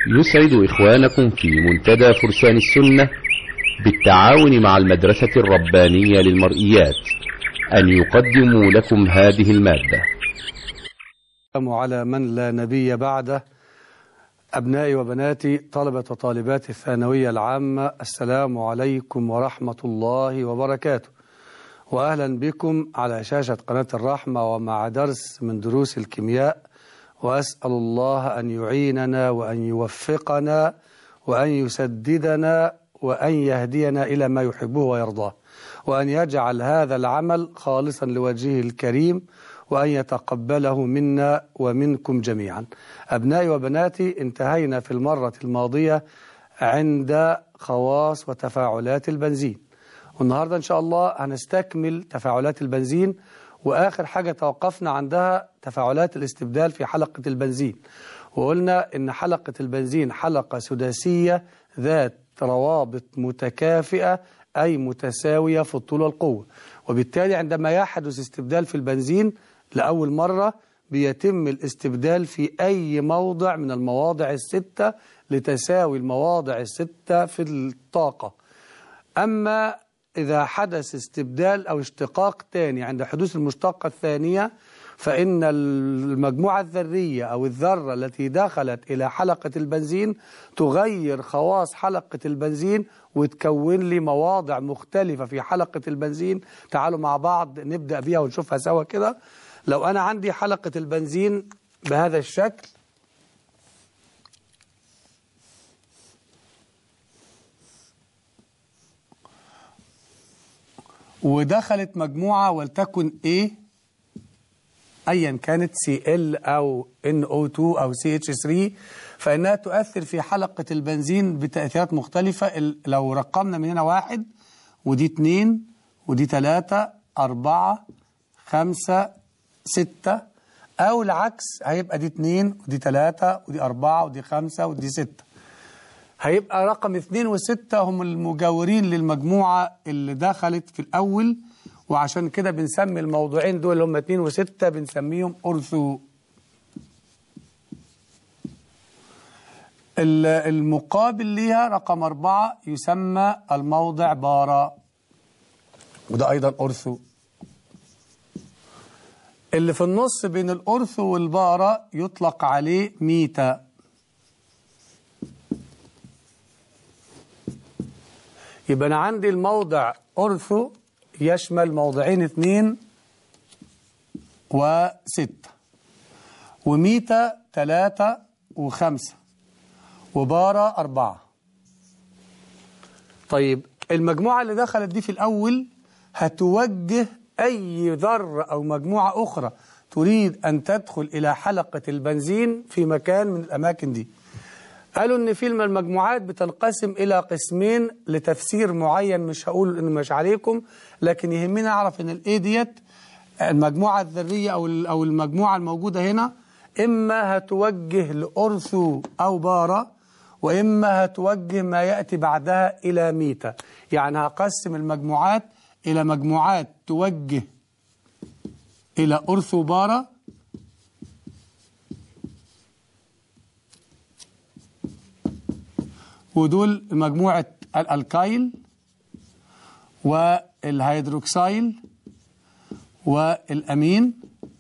يسعد إخوانكم في منتدى فرسان السنة بالتعاون مع المدرسة الربانية للمرئيات أن يقدموا لكم هذه المادة على من لا نبي بعده أبنائي وبناتي طلبة وطالبات الثانوية العامة السلام عليكم ورحمة الله وبركاته وأهلا بكم على شاشة قناة الرحمة ومع درس من دروس الكيمياء وأسأل الله أن يعيننا وأن يوفقنا وأن يسددنا وأن يهدينا إلى ما يحبه ويرضاه وأن يجعل هذا العمل خالصا لوجهه الكريم وأن يتقبله منا ومنكم جميعا أبنائي وبناتي انتهينا في المرة الماضية عند خواص وتفاعلات البنزين والنهاردة إن شاء الله هنستكمل تفاعلات البنزين وآخر حاجة توقفنا عندها تفاعلات الاستبدال في حلقة البنزين وقلنا إن حلقة البنزين حلقة سداسية ذات روابط متكافئة أي متساوية في الطول والقوة وبالتالي عندما يحدث استبدال في البنزين لأول مرة بيتم الاستبدال في أي موضع من المواضع الستة لتساوي المواضع الستة في الطاقة أما إذا حدث استبدال أو اشتقاق تاني عند حدوث المشتقة الثانية فإن المجموعة الذرية أو الذرة التي دخلت إلى حلقة البنزين تغير خواص حلقة البنزين وتكون لي مواضع مختلفة في حلقة البنزين تعالوا مع بعض نبدأ بيها ونشوفها سوا كده لو أنا عندي حلقة البنزين بهذا الشكل ودخلت مجموعة ولتكن A أيا كانت CL أو NO2 أو CH3 فإنها تؤثر في حلقة البنزين بتأثيرات مختلفة لو رقمنا من هنا واحد ودي اتنين ودي تلاتة أربعة خمسة ستة أو العكس هيبقى دي اتنين ودي تلاتة ودي أربعة ودي خمسة ودي ستة هيبقى رقم اثنين وستة هم المجاورين للمجموعة اللي دخلت في الأول وعشان كده بنسمي الموضوعين دول اللي هم اتنين وستة بنسميهم أرثو المقابل ليها رقم أربعة يسمى الموضع بارا وده أيضا أرثو اللي في النص بين الأرثو والبارا يطلق عليه ميتا يبقى أنا عندي الموضع أرثو يشمل موضعين اثنين وستة وميتا ثلاثة وخمسة وبارا أربعة طيب المجموعة اللي دخلت دي في الأول هتوجه أي ذرة أو مجموعة أخرى تريد أن تدخل إلى حلقة البنزين في مكان من الأماكن دي قالوا ان في المجموعات بتنقسم الى قسمين لتفسير معين مش هقول انه مش عليكم لكن يهمنا اعرف ان الايه ديت المجموعه الذريه او او المجموعه الموجوده هنا اما هتوجه لارثو او بارا واما هتوجه ما ياتي بعدها الى ميتا يعني هقسم المجموعات الى مجموعات توجه الى ارثو بارا ودول مجموعة الألكايل والهيدروكسايل والأمين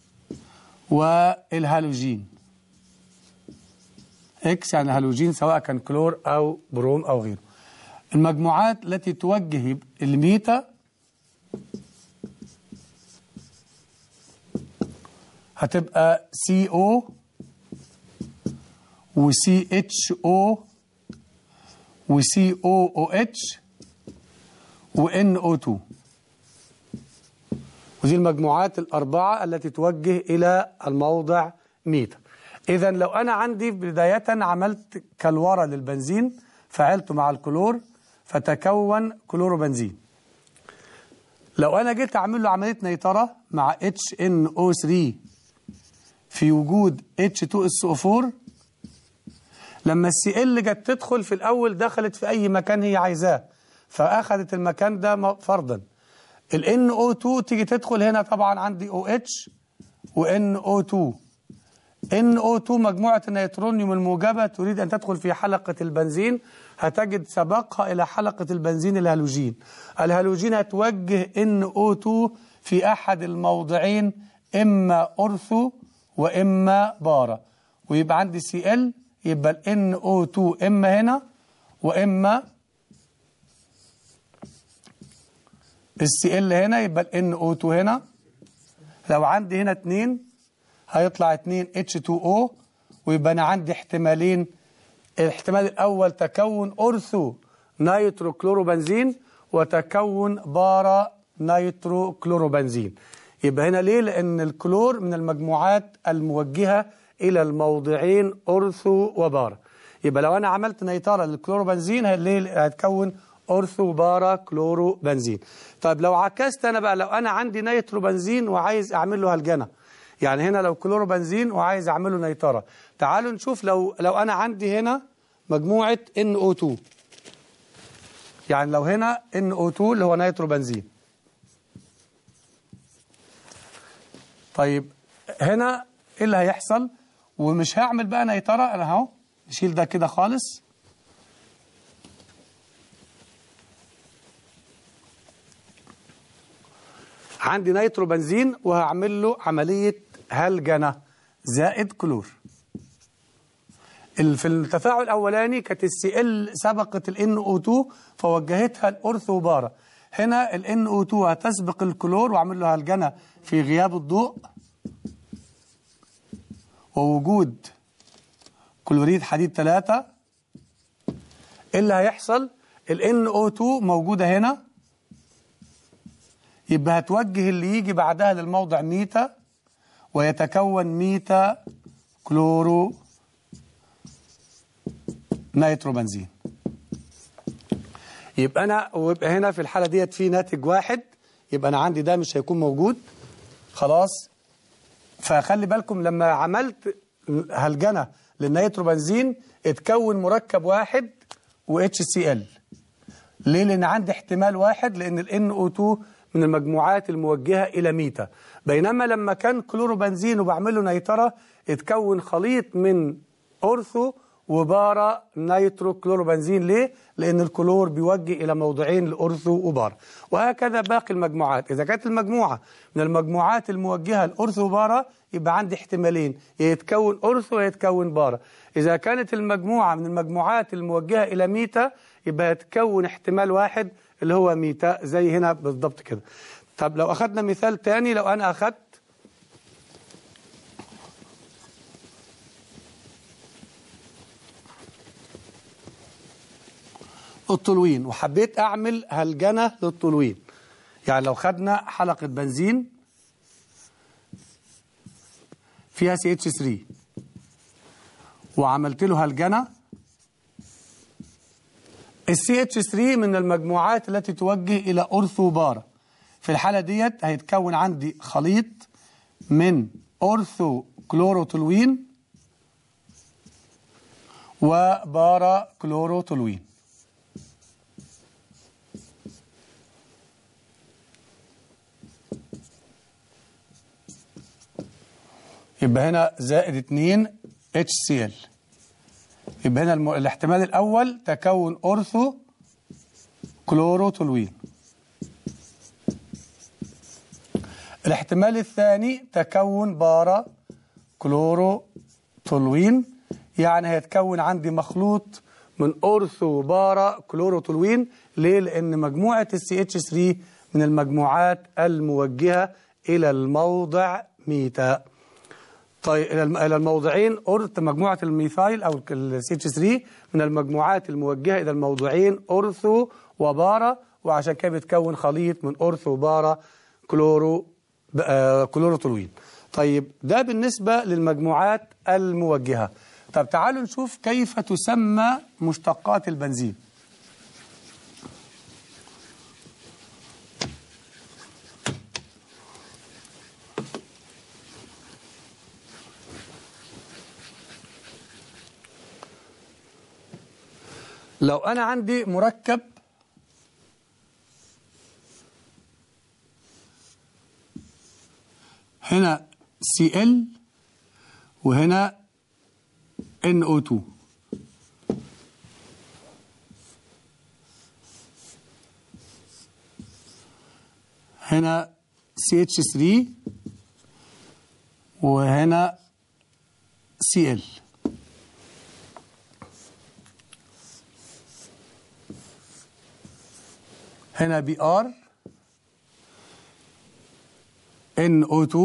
والهالوجين إكس يعني هالوجين سواء كان كلور أو بروم أو غيره المجموعات التي توجه الميتا هتبقى CO و CHO و COOH و NO2 ودي المجموعات الأربعة التي توجه إلى الموضع ميتا إذا لو أنا عندي بداية عملت كالورة للبنزين فعلته مع الكلور فتكون كلوروبنزين لو أنا جيت أعمل له عملية نيترة مع HNO3 في وجود H2SO4 لما السي ال جت تدخل في الأول دخلت في أي مكان هي عايزاه فأخذت المكان ده فرضا ال NO2 تيجي تدخل هنا طبعا عندي OH و NO2 NO2 مجموعة النيترونيوم الموجبة تريد أن تدخل في حلقة البنزين هتجد سبقها إلى حلقة البنزين الهالوجين الهالوجين هتوجه NO2 في أحد الموضعين إما أرثو وإما بارا ويبقى عندي Cl يبقى ال NO2 إما هنا وإما الCl هنا يبقى ال NO2 هنا لو عندي هنا اتنين هيطلع 2 H2O ويبقى أنا عندي احتمالين الاحتمال الأول تكون أرثو نيترو كلوروبنزين وتكون بارا نيترو كلوروبنزين يبقى هنا ليه لأن الكلور من المجموعات الموجهة إلى الموضعين أرثو وبارا يبقى لو أنا عملت نيترة للكلوروبنزين هتكون أرثو بارا كلورو بنزين طيب لو عكست أنا بقى لو أنا عندي نيترو بنزين وعايز أعمل له هلجنة يعني هنا لو كلورو بنزين وعايز أعمله نيترة تعالوا نشوف لو لو أنا عندي هنا مجموعة NO2 يعني لو هنا NO2 اللي هو نيترو بنزين طيب هنا ايه اللي هيحصل ومش هعمل بقى نيترة انا اهو نشيل ده كده خالص عندي نيترو بنزين وهعمل له عملية هلجنة زائد كلور في التفاعل الأولاني كانت السي ال سبقت ال NO2 فوجهتها الأرثو بارا هنا ال NO2 هتسبق الكلور وعمل له هلجنة في غياب الضوء ووجود كلوريد حديد 3 اللي هيحصل ال NO2 موجودة هنا يبقى هتوجه اللي يجي بعدها للموضع ميتا ويتكون ميتا كلورو نيترو بنزين يبقى انا ويبقى هنا في الحاله ديت في ناتج واحد يبقى انا عندي ده مش هيكون موجود خلاص فخلي بالكم لما عملت هلجنه للنيترو بنزين اتكون مركب واحد و HCl ليه لان عندي احتمال واحد لان ال NO2 من المجموعات الموجهه الى ميتا بينما لما كان كلورو بنزين وبعمل له نيتره اتكون خليط من اورثو وبارا نيترو كلوروبنزين ليه؟ لأن الكلور بيوجه إلى موضعين لأرثو وبارا وهكذا باقي المجموعات إذا كانت المجموعة من المجموعات الموجهة لأرثو وبارا يبقى عندي احتمالين يتكون أرثو ويتكون بارا إذا كانت المجموعة من المجموعات الموجهة إلى ميتا يبقى يتكون احتمال واحد اللي هو ميتا زي هنا بالضبط كده طب لو أخذنا مثال تاني لو أنا أخذت الطلوين وحبيت أعمل هلجنة للطلوين يعني لو خدنا حلقة بنزين فيها سي اتش 3 وعملت له هلجنة السي اتش 3 من المجموعات التي توجه إلى أورثو بارا في الحالة ديت هيتكون عندي خليط من أورثو كلوروتولوين وبارا كلوروتولوين يبقى هنا زائد 2 HCl يبقى هنا الم... الاحتمال الأول تكون أورثو كلوروتولوين الاحتمال الثاني تكون بارا كلوروتولوين يعني هيتكون عندي مخلوط من أورثو بارا كلوروتولوين ليه؟ لأن مجموعة السي اتش 3 من المجموعات الموجهة إلى الموضع ميتا طيب الى الموضعين أرث مجموعة الميثايل أو السي اتش 3 من المجموعات الموجهة إلى الموضعين أرثو وبارا وعشان كده بتكون خليط من أرثو وبارا كلورو آه كلوروتولوين طيب ده بالنسبة للمجموعات الموجهة طب تعالوا نشوف كيف تسمى مشتقات البنزين لو أنا عندي مركب هنا Cl وهنا NO2 هنا CH3 وهنا Cl هنا Br NO2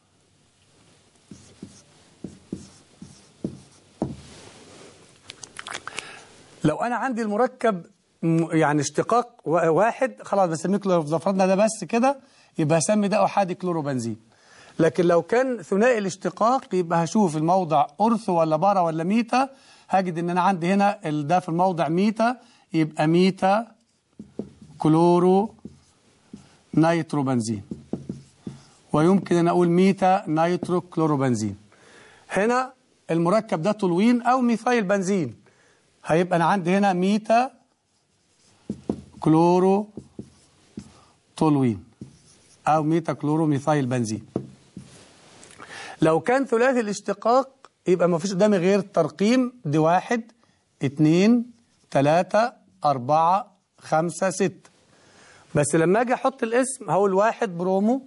لو انا عندي المركب م- يعني اشتقاق وا- واحد خلاص بسميه كلورو لو فرضنا ده بس كده يبقى هسمي ده احادي كلوروبنزين لكن لو كان ثنائي الاشتقاق يبقى هشوف الموضع أرث ولا بارا ولا ميتا هجد ان انا عندي هنا ال- ده في الموضع ميتا يبقى ميتا كلورو نيتروبنزين ويمكن ان اقول ميتا نيترو كلوروبنزين هنا المركب ده تولوين او ميثايل بنزين هيبقى انا عندي هنا ميتا كلورو تولوين او ميتا كلورو ميثايل بنزين لو كان ثلاثي الاشتقاق يبقى ما فيش قدامي غير ترقيم دي واحد اتنين تلاتة أربعة خمسة ستة بس لما أجي أحط الاسم هقول واحد برومو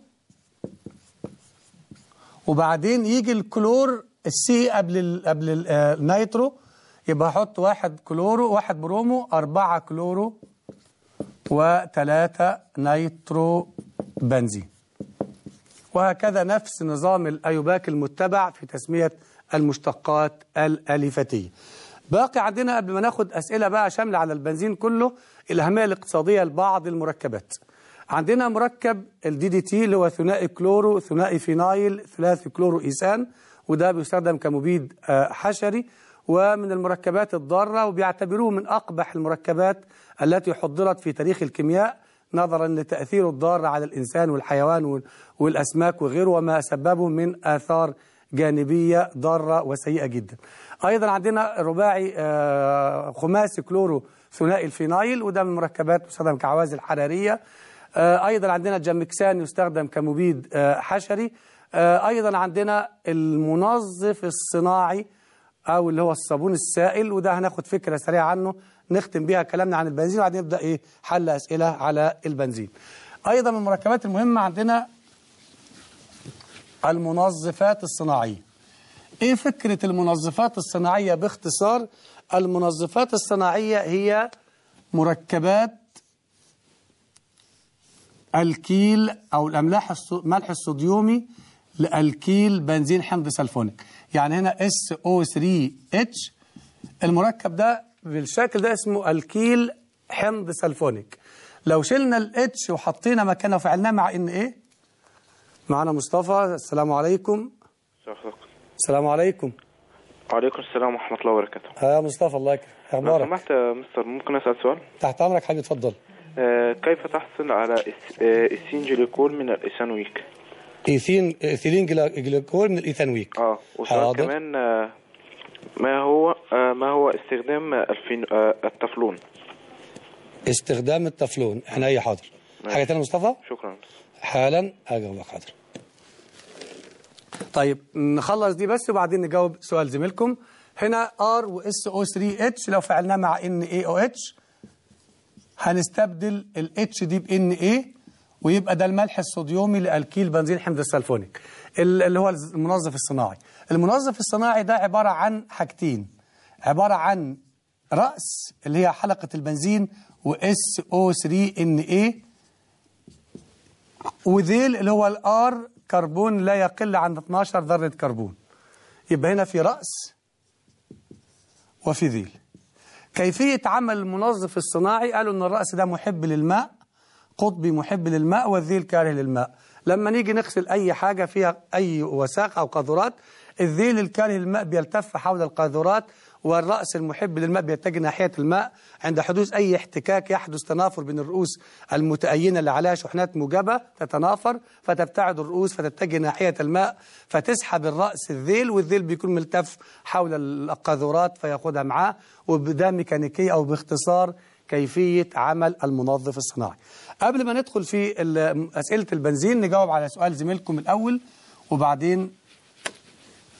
وبعدين يجي الكلور السي قبل ال قبل ال- آه، النيترو يبقى أحط واحد كلورو واحد برومو أربعة كلورو وثلاثة نيترو بنزين وهكذا نفس نظام الأيوباك المتبع في تسمية المشتقات الألفتية باقي عندنا قبل ما ناخد أسئلة بقى شاملة على البنزين كله الأهمية الاقتصادية لبعض المركبات عندنا مركب الدي دي تي اللي هو ثنائي كلورو ثنائي فينايل ثلاثي كلورو إيثان وده بيستخدم كمبيد آه، حشري ومن المركبات الضارة وبيعتبروه من أقبح المركبات التي حضرت في تاريخ الكيمياء نظرا لتأثيره الضار على الإنسان والحيوان وال- والأسماك وغيره وما سببه من آثار جانبية ضارة وسيئة جدا أيضا عندنا رباعي آه، خماسي كلورو ثنائي الفينايل وده من المركبات تستخدم كعوازل حرارية آه، أيضا عندنا الجامكسان يستخدم كمبيد آه، حشري آه، أيضا عندنا المنظف الصناعي او اللي هو الصابون السائل وده هناخد فكره سريعه عنه نختم بيها كلامنا عن البنزين وبعدين نبدا ايه حل اسئله على البنزين ايضا من المركبات المهمه عندنا المنظفات الصناعيه ايه فكره المنظفات الصناعيه باختصار المنظفات الصناعيه هي مركبات الكيل او الاملاح الصو- ملح الصوديومي لالكيل بنزين حمض سلفونيك يعني هنا SO3H المركب ده بالشكل ده اسمه الكيل حمض سلفونيك لو شلنا الاتش وحطينا مكانه وفعلناه مع ان ايه معنا مصطفى السلام عليكم شكرا. السلام عليكم وعليكم السلام ورحمة الله وبركاته ها يا مصطفى الله يكرمك لو اخبارك سمحت يا مستر ممكن أسأل سؤال تحت امرك حبيبي اتفضل آه كيف تحصل على الس- آه، السينجليكول من الإيثانويك ايثين ايثيلين جلا- جليكول من الايثانويك اه وسؤال حاضر. كمان آه ما هو آه ما هو استخدام الفين آه التفلون استخدام التفلون احنا اي حاضر ماشي. حاجه ثانيه مصطفى شكرا حالا اجاوبك حاضر طيب نخلص دي بس وبعدين نجاوب سؤال زميلكم هنا R و SO3H لو فعلناه مع NaOH هنستبدل ال H دي ب Na ويبقى ده الملح الصوديومي لالكيل بنزين حمض السلفونيك ال- اللي هو المنظف الصناعي المنظف الصناعي ده عبارة عن حاجتين عبارة عن رأس اللي هي حلقة البنزين و SO3Na وذيل اللي هو الار كربون لا يقل عن 12 ذرة كربون يبقى هنا في رأس وفي ذيل كيفية عمل المنظف الصناعي قالوا ان الرأس ده محب للماء قطبي محب للماء والذيل كاره للماء لما نيجي نغسل أي حاجة فيها أي وساخ أو قاذورات الذيل الكاره للماء بيلتف حول القاذورات والرأس المحب للماء بيتجه ناحية الماء عند حدوث أي احتكاك يحدث تنافر بين الرؤوس المتأينة اللي عليها شحنات موجبة تتنافر فتبتعد الرؤوس فتتجه ناحية الماء فتسحب الرأس الذيل والذيل بيكون ملتف حول القاذورات فياخدها معاه وبده ميكانيكية أو باختصار كيفية عمل المنظف الصناعي قبل ما ندخل في ال- أسئلة البنزين نجاوب على سؤال زميلكم الأول وبعدين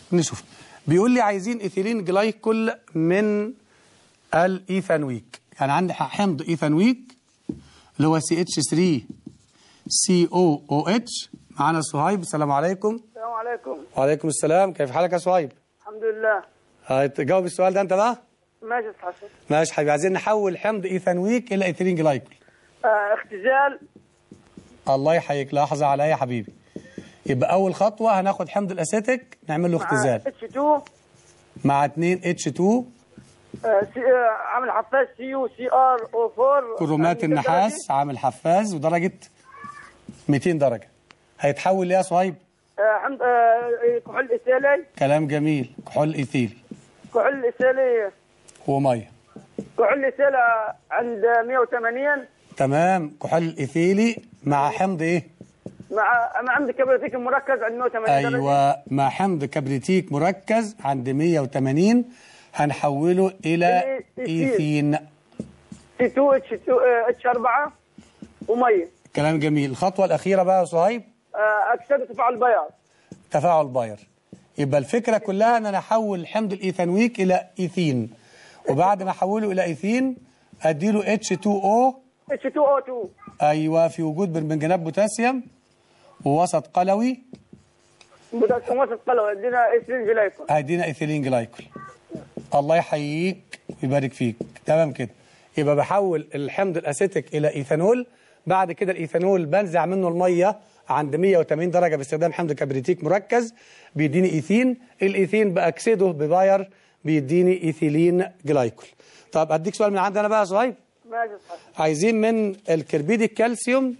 نشوف بيقول لي عايزين ايثيلين جلايكول من الايثانويك يعني عندي حمض ايثانويك اللي هو سي اتش 3 سي او او اتش معانا صهيب السلام عليكم السلام عليكم وعليكم السلام كيف حالك يا صهيب الحمد لله هتجاوب السؤال ده انت بقى ماشي يا حسن ماشي حبيبي عايزين نحول حمض ايثانويك الى ايثيلين جلايكول آه اختزال الله يحييك لحظه عليا يا حبيبي يبقى اول خطوه هناخد حمض الاسيتيك نعمل له اختزال اتش 2 مع 2 اتش 2 آه سي آه عامل حفاز سي يو سي ار او 4 كرومات النحاس عامل حفاز ودرجه 200 درجه هيتحول ليه يا صهيب آه حمض آه كحول ايثيلي كلام جميل كحول ايثيلي كحول ايثيلي وميه كحول ايثيلي عند 180 تمام كحول ايثيلي مع حمض ايه مع مع عند كبريتيك مركز عند 180 درجة. ايوه مع حمض كبريتيك مركز عند 180 هنحوله الى إيثيل. ايثين سي 2 اتش 2 آه اتش 4 وميه كلام جميل الخطوه الاخيره بقى يا صهيب آه اكسده تفاعل بياض تفاعل باير يبقى الفكره كلها ان انا احول حمض الايثانويك الى ايثين وبعد ما احوله الى ايثين اديله H2O اتش 2 او 2 ايوه في وجود برمنجانات بوتاسيوم ووسط قلوي بوتاسيوم وسط قلوي ادينا ايثيلين جلايكول هيدينا ايثيلين جلايكول الله يحييك ويبارك فيك تمام كده يبقى بحول الحمض الاسيتيك الى ايثانول بعد كده الايثانول بنزع منه الميه عند 180 درجه باستخدام حمض كبريتيك مركز بيديني ايثين الايثين باكسده بباير بيديني ايثيلين جلايكول طب اديك سؤال من عندي انا بقى يا صهيب ماشي يا حسن عايزين من الكربيد الكالسيوم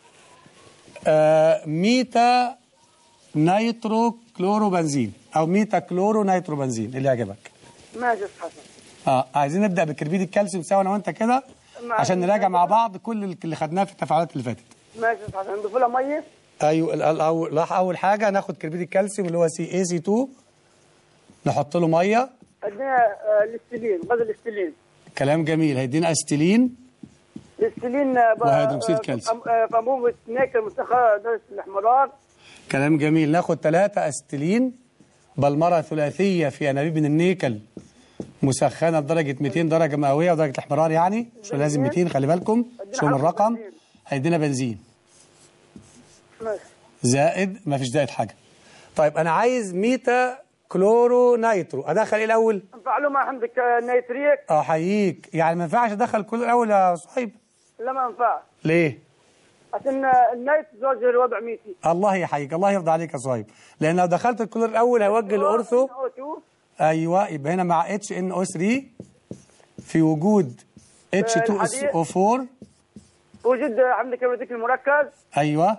آه ميتا نيترو كلورو بنزين او ميتا كلورو نيترو بنزين اللي يعجبك ماشي يا حسن اه عايزين نبدا بكربيد الكالسيوم سوا انا وانت كده مع- عشان نراجع مع بعض كل اللي خدناه في التفاعلات اللي فاتت ماشي يا حسن نضيف لها ميه ايوه ال- ال- اول راح اول حاجه ناخد كربيد الكالسيوم اللي هو سي اي سي 2 نحط له ميه ادينا آه، الاستلين غاز الاستلين كلام جميل هيدينا استيلين الاستلين آه، ب- وهيدروكسيد آه، كالسيوم. آه، في انبوبه نيكل متخلص درجه الاحمرار كلام جميل ناخد ثلاثة استيلين بالمرة ثلاثية في أنابيب من النيكل مسخنة لدرجة 200 درجة مئوية ودرجة الاحمرار يعني مش لازم 200 خلي بالكم شوف عرض الرقم بنزين. هيدينا بنزين ماشي زائد ما فيش زائد حاجة طيب أنا عايز ميتا كلورو نايترو أدخل إيه الأول؟ نفعله مع عندك آه، نيتريك أحييك يعني ما ينفعش أدخل كل الأول يا صاحب لا ما ينفع ليه؟ عشان آه، النيت زوج الوضع ميتي الله يحييك الله يرضى عليك يا صاحب لأن لو دخلت الكلور الأول هيوجه الأورثو O2 ايوه يبقى هنا مع اتش ان او 3 في وجود اتش 2 اس او 4 وجد آه، عندك كبريتيك المركز ايوه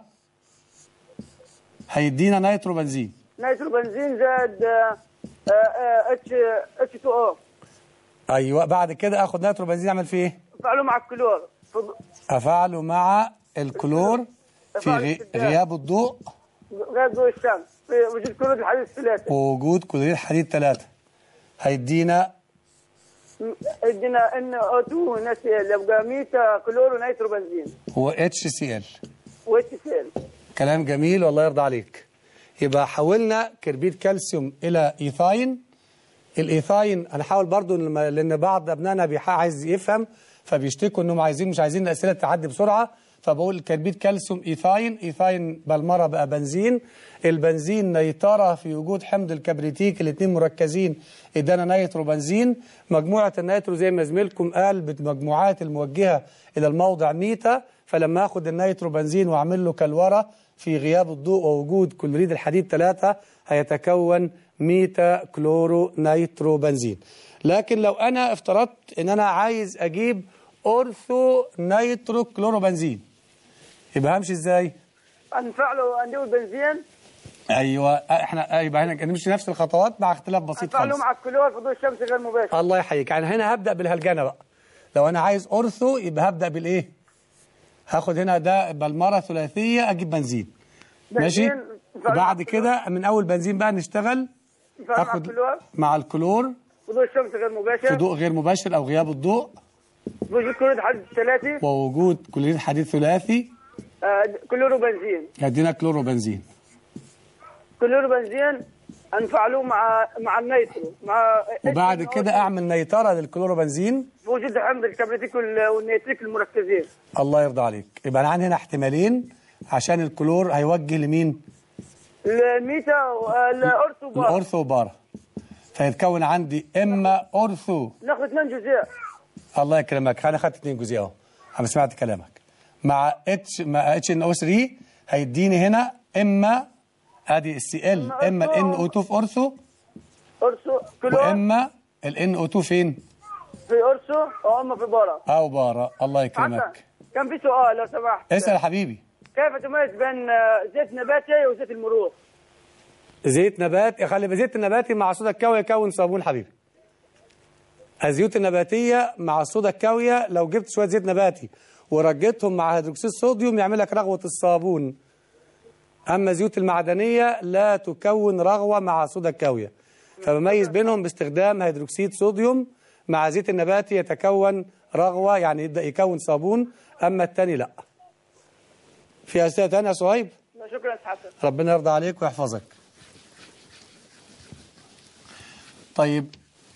هيدينا نيترو بنزين نيترو بنزين زائد آه، آه، آه، اتش اتش 2 او ايوه بعد كده اخد نيترو بنزين اعمل فيه ايه؟ نفعله مع الكلور فض- افعله مع الكلور في غي- غياب الضوء غاز ضوء الشمس في وجود كلور الحديد الثلاثي ووجود كلوريد حديد 3 هيدينا ادينا ان او 2 نسي اللي يبقى ميتا كلور ونيترو بنزين و اتش سي ال واتش سي ال كلام جميل والله يرضى عليك يبقى حولنا كربيد كالسيوم الى ايثاين الايثاين هنحاول برضو لما- لان بعض ابنائنا بيح- عايز يفهم فبيشتكوا انهم عايزين مش عايزين الاسئله تعدي بسرعه فبقول كربيد كالسيوم ايثاين ايثاين بالمره بقى بنزين البنزين نيتره في وجود حمض الكبريتيك الاثنين مركزين ادانا نيترو بنزين مجموعه النيترو زي ما زميلكم قال بالمجموعات الموجهه الى الموضع ميتا فلما اخد النيترو بنزين واعمل له كلوره في غياب الضوء ووجود كلوريد الحديد 3 هيتكون ميتا كلورو نيترو بنزين لكن لو انا افترضت ان انا عايز اجيب اورثو نيترو كلورو بنزين يبقى همشي ازاي نفعله ندير البنزين ايوه احنا يبقى هنا نمشي نفس الخطوات مع اختلاف بسيط نفعله خالص مع الكلور في ضوء الشمس غير مباشر الله يحييك يعني هنا هبدا بالهلجنه بقى لو انا عايز اورثو يبقى هبدا بالايه هاخد هنا ده بالمره ثلاثيه اجيب بنزين ماشي بنزين، نفعله مع بعد الكلور. كده من اول بنزين بقى نشتغل نفعله مع اخد الكلور مع الكلور في ضوء الشمس غير في مباشر ضوء غير مباشر او غياب الضوء وجود كلور الحديد الثلاثي ووجود كلوريد حديد ثلاثي آه، كلور وبنزين يدينا كلورو بنزين كلور بنزين انفعلوه مع مع النيترو مع وبعد كده اعمل نيتره للكلوروبنزين بوجود حمض الكبريتيك وال- والنيتريك المركزين الله يرضى عليك يبقى انا عندي هنا احتمالين عشان الكلور هيوجه لمين الميتا والارثو بار الاورثو بارا فيتكون عندي اما اورثو ناخذ اثنين جزيء الله يكرمك انا خدت اثنين جزء اهو انا سمعت كلامك مع اتش مع اتش ان او 3 هيديني هنا اما ادي السي ال اما الان او 2 في اورثو ارثو كلور واما الان او 2 فين في ارثو واما في بارا او بارا الله حسن يكرمك كان في سؤال لو سمحت اسال يا حبيبي كيف تميز بين آه، زيت نباتي وزيت المرور؟ زيت نبات خلي بالك زيت النباتي مع صودا الكاوية يكون صابون حبيبي الزيوت النباتية مع الصودا الكاوية لو جبت شوية زيت نباتي ورجيتهم مع هيدروكسيد صوديوم يعمل لك رغوة الصابون أما الزيوت المعدنية لا تكون رغوة مع صودا الكاوية فبميز بينهم باستخدام هيدروكسيد صوديوم مع زيت النباتي يتكون رغوة يعني يبدأ يكون صابون أما التاني لا في أسئلة تانية يا صهيب شكرا حسن ربنا يرضى عليك ويحفظك طيب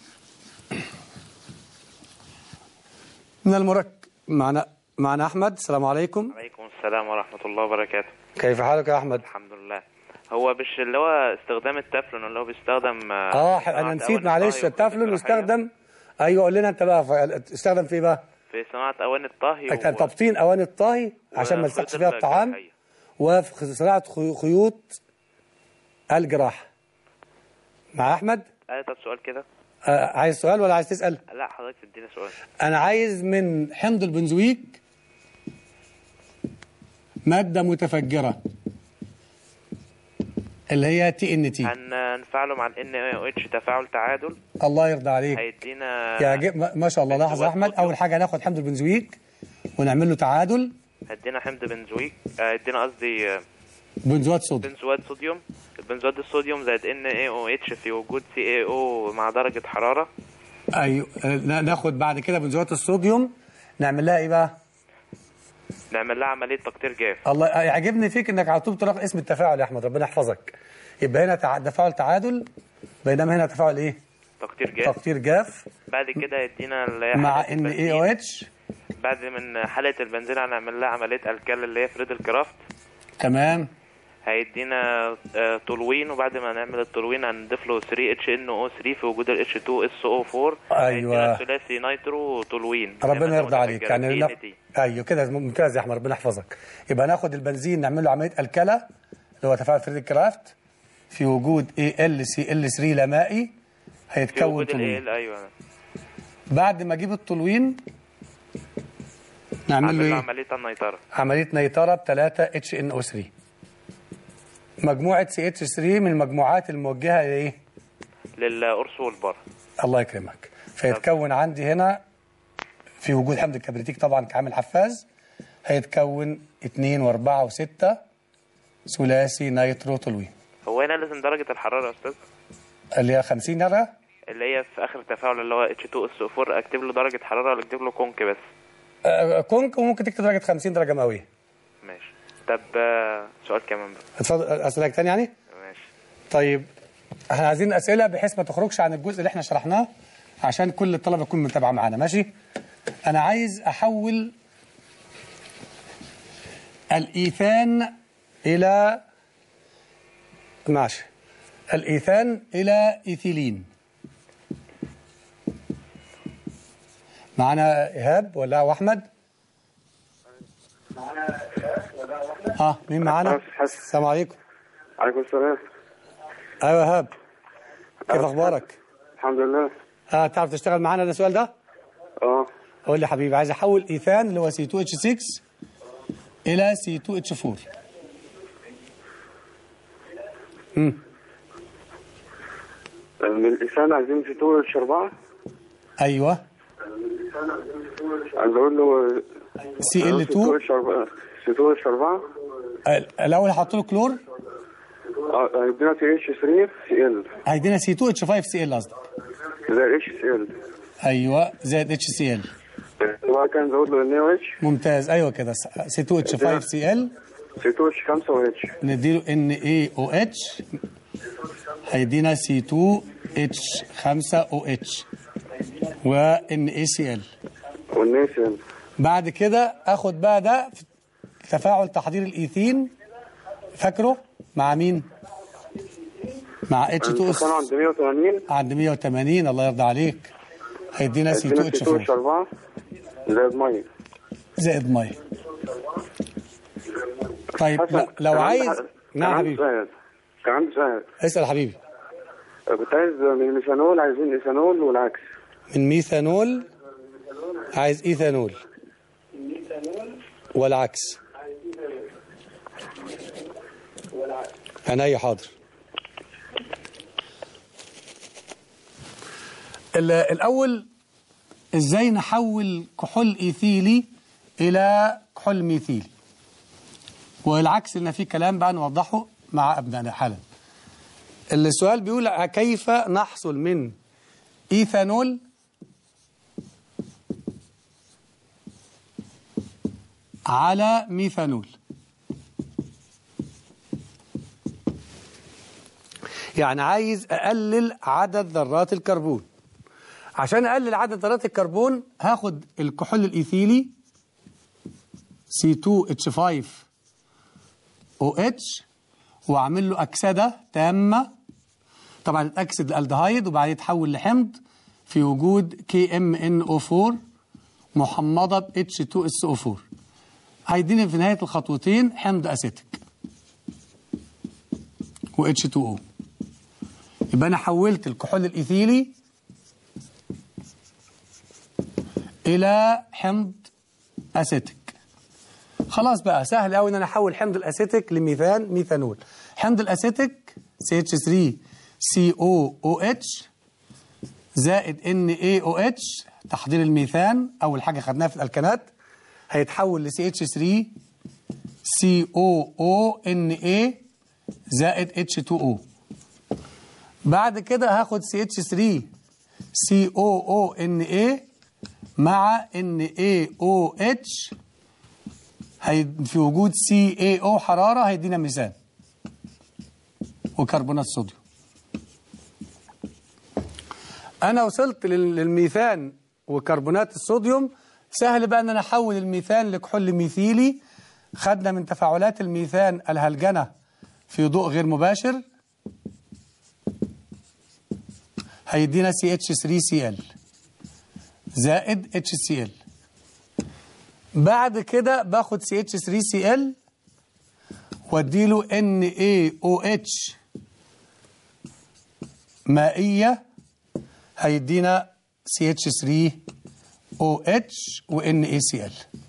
من المرك معنا معنا أحمد السلام عليكم عليكم السلام ورحمة الله وبركاته كيف حالك يا أحمد الحمد لله هو مش اللي هو استخدام التفلون اللي هو بيستخدم آه صناعة أنا نسيت أواني معلش الطهي التفلون والفلوس الجراحية. يستخدم أيوة قول لنا أنت بقى ف- استخدم في إيه بقى في صناعة أواني الطهي كان تبطين أواني الطهي عشان ما وخيوط يلصقش فيها الطعام الجراحية. وفي صناعة خي- خيوط الجراحة مع أحمد آه طب سؤال كده آه، عايز سؤال ولا عايز تسأل لا حضرتك تدينا سؤال انا عايز من حمض البنزويك ماده متفجره اللي هي تي ان تي هنفعله مع ال NaOH تفاعل تعادل الله يرضى عليك هيدينا يعجب ما- ما شاء الله لاحظ يا احمد اول حاجه ناخد حمض البنزويك ونعمل له تعادل هيدينا حمض بنزويك آه، هيدينا قصدي آه، بنزوات صوديوم بنزوات صوديوم البنزوات الصوديوم زائد NaOH في وجود CaO مع درجة حرارة ايوه آه، نا- ناخد بعد كده بنزوات الصوديوم نعمل لها ايه بقى نعمل لها عملية تقطير جاف الله يعجبني فيك انك على طول بتعرف اسم التفاعل يا احمد ربنا يحفظك يبقى هنا تع- تفاعل تعادل بينما هنا تفاعل ايه تقطير جاف تقطير جاف بعد كده هيدينا اللي هي مع حالة ان البنزين. اي او اتش بعد من حالة البنزين هنعمل لها عملية الكال اللي هي فريدل كرافت تمام هيدينا آه، تولوين وبعد ما نعمل التولوين هنضيف له 3 اتش ان او 3 في وجود ال اتش 2 اس او 4 أيوة. هيدينا ثلاثي نيترو تولوين ربنا يرضى عليك يعني يعني نا... ايوه كده ممتاز يا احمد ربنا يحفظك يبقى ناخد البنزين نعمل له عمليه الكله اللي هو تفاعل فريد كرافت في وجود اي ال سي ال 3 لا مائي في هيتكون وجود ال تولوين ايوه بعد ما اجيب التولوين نعمل عمل له له ايه عملية النيترة عمليه نيتره ب 3 اتش ان او 3 مجموعه سي اتش 3 من المجموعات الموجهه لايه للقرص والبر الله يكرمك فيتكون عندي هنا في وجود حمض الكبريتيك طبعا كعامل حفاز هيتكون 2 و4 و6 ثلاثي نيتروتولوين هو هنا لازم درجة الحرارة يا استاذ اللي هي 50 درجة اللي هي في اخر التفاعل اللي هو اتش 2 اس 4 اكتب له درجة حرارة ولا اكتب له كونك بس آه، كونك وممكن تكتب درجة 50 درجة مئوية ماشي طب آه، سؤال كمان بقى اتفضل أسألك تاني يعني ماشي طيب احنا عايزين أسئلة بحيث ما تخرجش عن الجزء اللي احنا شرحناه عشان كل الطلبة تكون متابعة معانا ماشي أنا عايز أحول الإيثان إلى ماشي الإيثان إلى إيثيلين معنا إيهاب ولا وأحمد؟ اه مين معانا؟ حسن. السلام عليكم عليكم السلام ايوه إيهاب كيف أهلا. اخبارك؟ الحمد لله اه تعرف تشتغل معانا ده السؤال ده؟ اه قول لي حبيبي عايز احول ايثان اللي هو سي 2 اتش 6 الى سي 2 اتش 4 امم من الإنسان عايزين في طول الشربعة ايوه عايز أقول له سي ال في طول 2 الشربعة في طول الشربعة الاول هحط له كلور اه هيدينا سي اتش 3 سي ال هيدينا سي 2 اتش 5 سي ال قصدك زي الاتش سي ال ايوه زائد اتش سي ال وبعد كده نزود له ان او اتش ممتاز ايوه كده سي 2 اتش 5 سي ال سي 2 اتش 5 و اتش نديله ان اي او اتش هيدينا C2H5OH و NaCl والناس بعد كده اخد بقى ده في تفاعل تحضير الايثين فاكره مع مين مع H2S كانوا عند 180 عند 180 الله يرضى عليك هيدينا ادينا C2H4 سي 4 زائد ميه زائد ميه طيب حسن، لا- لو كان عندي عايز ح- كان نعم عندي حبيبي سؤال كان عندي سؤال اسال يا حبيبي كنت عايز من الميثانول عايزين ايثانول والعكس من ميثانول عايز ايثانول والعكس عينيا حاضر ال- الاول ازاي نحول كحول ايثيلي الى كحول ميثيلي والعكس لنا فيه كلام بقى نوضحه مع ابنائنا حالا السؤال بيقول كيف نحصل من ايثانول على ميثانول يعني عايز اقلل عدد ذرات الكربون عشان اقلل عدد ذرات الكربون هاخد الكحول الايثيلي C2H5OH واعمل له اكسده تامه طبعا اتاكسد الالدهايد وبعدين يتحول لحمض في وجود KMNO4 محمضه ب H2SO4 هيديني في نهايه الخطوتين حمض اسيتيك و H2O يبقى انا حولت الكحول الايثيلي الى حمض اسيتيك خلاص بقى سهل قوي ان انا احول حمض الاسيتيك لميثان ميثانول حمض الاسيتيك CH3COOH زائد NaOH تحضير الميثان اول حاجه خدناها في الالكانات هيتحول ل CH3 COONA زائد H2O بعد كده هاخد CH3 COONA مع NaOH هي في وجود CaO حرارة هيدينا ميثان وكربونات صوديوم أنا وصلت لل- للميثان وكربونات الصوديوم سهل بقى أن أنا أحول الميثان لكحول ميثيلي خدنا من تفاعلات الميثان الهلجنة في ضوء غير مباشر هيدينا CH3Cl زائد HCl بعد كده باخد CH3Cl واديله NaOH مائية هيدينا CH3OH و NaCl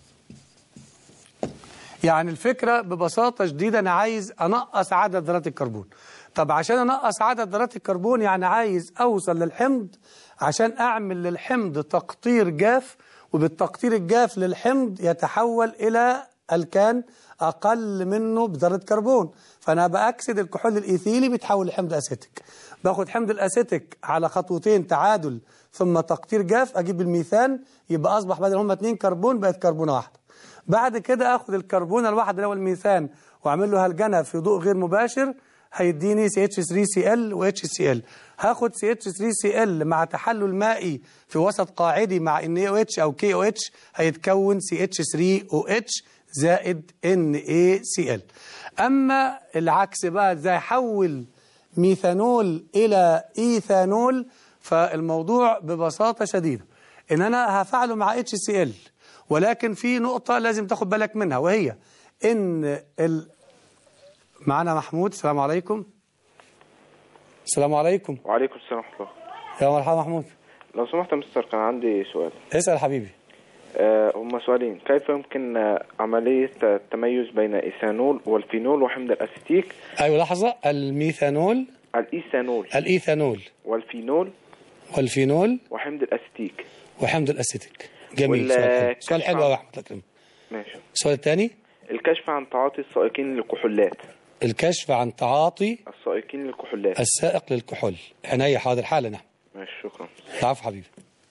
يعني الفكرة ببساطة شديدة أنا عايز أنقص عدد ذرات الكربون طب عشان أنقص عدد ذرات الكربون يعني عايز أوصل للحمض عشان أعمل للحمض تقطير جاف وبالتقطير الجاف للحمض يتحول إلى الكان أقل منه بذرة كربون فأنا بأكسد الكحول الإيثيلي بيتحول لحمض أسيتيك باخد حمض الأسيتيك على خطوتين تعادل ثم تقطير جاف أجيب الميثان يبقى أصبح بدل هما اتنين كربون بقت كربونة واحدة بعد كده اخد الكربون الواحد اللي هو الميثان واعمل له هلجنه في ضوء غير مباشر هيديني CH3Cl و HCl هاخد CH3Cl مع تحلل مائي في وسط قاعدي مع NaOH او KOH هيتكون CH3OH زائد NaCl اما العكس بقى ازاي احول ميثانول الى ايثانول فالموضوع ببساطه شديده ان انا هفعله مع HCl ولكن في نقطة لازم تاخد بالك منها وهي ان ال... معنا محمود السلام عليكم السلام عليكم وعليكم السلام ورحمة الله يا مرحبا محمود لو سمحت يا مستر كان عندي سؤال اسأل حبيبي آه هما سؤالين كيف يمكن آه، عملية آه، التميز بين إيثانول والفينول وحمض الأسيتيك ايوه لحظة الميثانول الإيثانول الايثانول والفينول والفينول وحمض الأسيتيك وحمض الاسيتيك جميل وال- سؤال حلو سؤال حلو كشف قوي يا عن- احمد اكرم ماشي السؤال الثاني الكشف عن تعاطي السائقين للكحولات الكشف عن تعاطي السائقين للكحولات السائق للكحول عينيا حاضر حالا نعم ماشي شكرا العفو حبيبي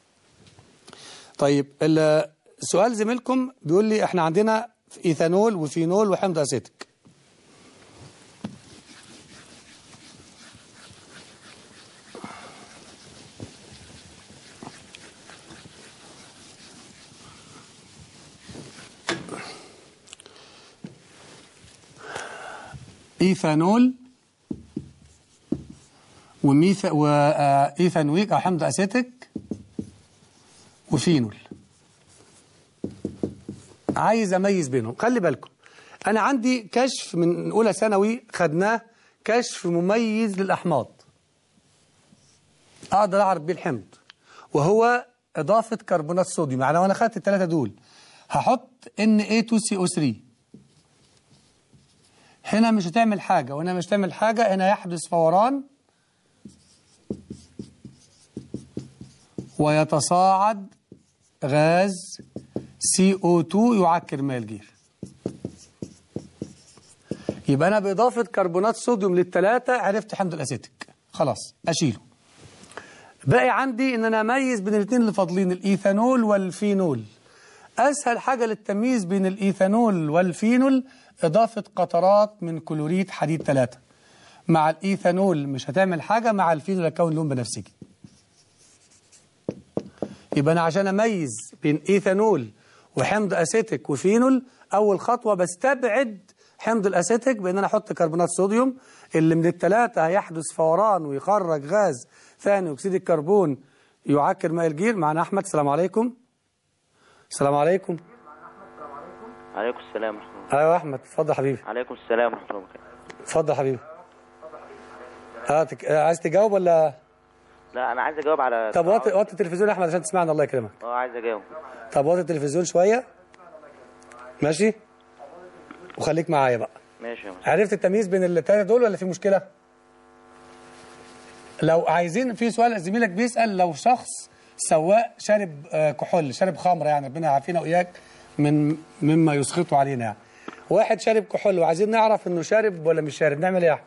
طيب ال- سؤال زميلكم بيقول لي احنا عندنا ايثانول وفينول وحمض اسيتيك ايثانول وميثا وايثانويك او حمض اسيتيك وفينول عايز اميز بينهم خلي بالكم انا عندي كشف من اولى ثانوي خدناه كشف مميز للاحماض اقدر اعرف بيه الحمض وهو اضافه كربونات صوديوم يعني لو انا خدت الثلاثه دول هحط Na2CO3 هنا مش هتعمل حاجه وهنا مش هتعمل حاجه هنا يحدث فوران ويتصاعد غاز CO2 يعكر ماء الجير يبقى أنا بإضافة كربونات صوديوم للثلاثة عرفت حمض الأسيتيك خلاص أشيله باقي عندي إن أنا أميز بين الاثنين اللي فاضلين الإيثانول والفينول أسهل حاجة للتمييز بين الإيثانول والفينول إضافة قطرات من كلوريد حديد ثلاثة مع الإيثانول مش هتعمل حاجة مع الفينول هتكون لون بنفسجي يبقى أنا عشان أميز بين إيثانول وحمض أسيتيك وفينول أول خطوة بستبعد حمض الأسيتيك بأن أنا أحط كربونات صوديوم اللي من الثلاثة هيحدث فوران ويخرج غاز ثاني أكسيد الكربون يعكر ماء الجير معنا أحمد السلام عليكم السلام عليكم عليكم السلام ورحمة الله أيوة أحمد اتفضل حبيبي عليكم السلام ورحمة الله وبركاته اتفضل حبيبي آه تك... آه عايز تجاوب ولا لا أنا عايز أجاوب على طب وطي وطي التلفزيون يا أحمد عشان تسمعنا الله يكرمك أه عايز أجاوب طب وطي التلفزيون شوية ماشي وخليك معايا بقى ماشي يا مستر. عرفت التمييز بين الثلاثه دول ولا في مشكله لو عايزين في سؤال زميلك بيسال لو شخص سواق شارب آه، كحول شارب خمره يعني ربنا يعافينا واياك من مما يسخطه علينا يعني واحد شارب كحول وعايزين نعرف انه شارب ولا مش شارب نعمل ايه يا احمد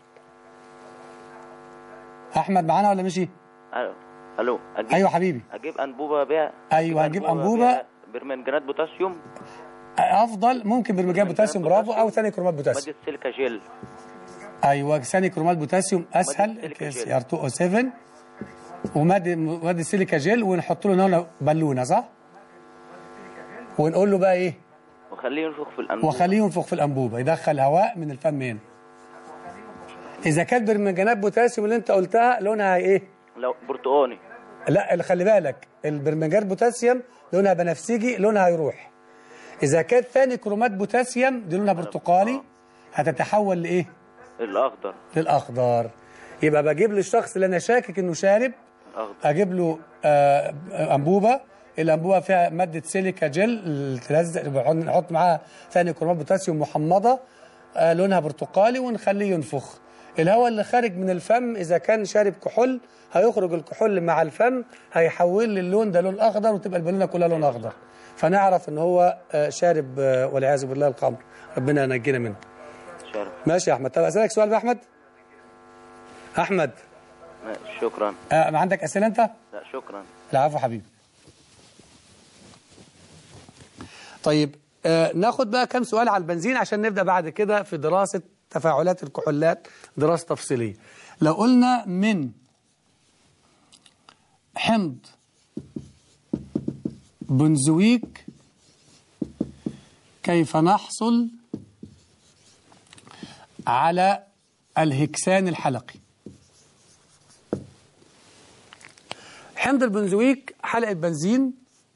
احمد معانا ولا مشي ألو ألو أجيب ايوه حبيبي أجيب أنبوبة بيها أيوة، هنجيب أنبوبة. بيها برمنجانات بوتاسيوم افضل ممكن برمجان بوتاسيوم برافو او ثاني كرومات بوتاسيوم مادة سيليكا جيل ايوه ثاني كرومات بوتاسيوم اسهل سيليكا كي جيل. ار 2 او 7 وماده ماده سيليكا جيل ونحط له هنا بالونه صح؟ ونقول له بقى ايه؟ وخليه ينفخ في الأنبوبة وخليه ينفخ في الانبوبه يدخل هواء من الفم هنا. اذا كانت برمنجانات بوتاسيوم اللي انت قلتها لونها ايه؟ لو برتقاني لا اللي خلي بالك البرمنجانات بوتاسيوم لونها بنفسجي لونها هيروح. اذا كانت ثاني كرومات بوتاسيوم دي لونها برتقالي هتتحول لايه؟ الأخضر للاخضر يبقى بجيب للشخص اللي انا شاكك انه شارب أخضر اجيب له آه، انبوبه الانبوبه فيها ماده سيليكا جل تلزق نحط معاها ثاني كرومات بوتاسيوم محمضه آه، لونها برتقالي ونخليه ينفخ الهواء اللي خارج من الفم اذا كان شارب كحول هيخرج الكحول مع الفم هيحول لي اللون ده لون اخضر وتبقى البالونه كلها لون اخضر فنعرف ان هو آه، شارب آه، والعياذ بالله الخمر ربنا ينجينا منه شرف ماشي يا احمد طب اسالك سؤال بقى يا احمد احمد شكرا آه ما عندك اسئله انت لا شكرا العفو حبيبي طيب آه ناخد بقى كام سؤال على البنزين عشان نبدا بعد كده في دراسه تفاعلات الكحولات دراسه تفصيليه لو قلنا من حمض بنزويك كيف نحصل على الهكسان الحلقي حمض البنزويك حلقة بنزين